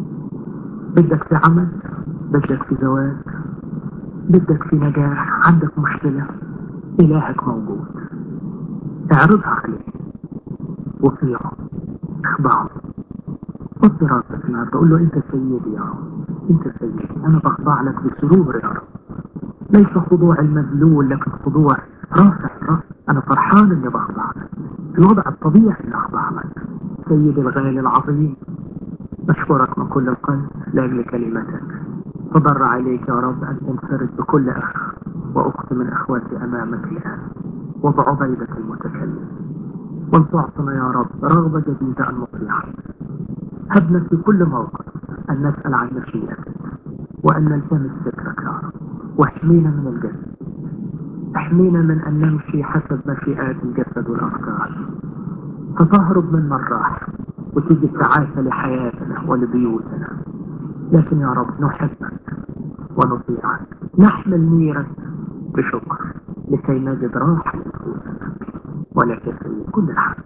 بدك في عمل بدك في زواج بدك في نجاح عندك مشكلة إلهك موجود اعرضها عليه وطيعه اخضعه حط راسك النهارده قول له انت سيدي يا رب انت سيدي انا بخضع لك بسرور يا رب ليس خضوع المذلول لكن خضوع رافع راس انا فرحان اني بخضع لك الوضع الطبيعي اللي اخضع لك سيدي الغالي العظيم بشكرك من كل القلب لاجل كلمتك تضرع عليك يا رب ان تنفرد بكل اخ واخت من اخواتي امامك الان وبعبيدك المتكلم وان تعطنا يا رب رغبة جديدة ان نطيعك هبنا في كل موقف ان نسأل عن مشيئتك وان نلتمس فكرك يا رب واحمينا من الجسد احمينا من ان نمشي حسب مشيئات الجسد والافكار فتهرب من الراحة وتيجي التعاسة لحياتنا ولبيوتنا لكن يا رب نحبك ونطيعك نحمل نيرك بشكر لكي نجد راحة لنفوسنا ولك في كل الحق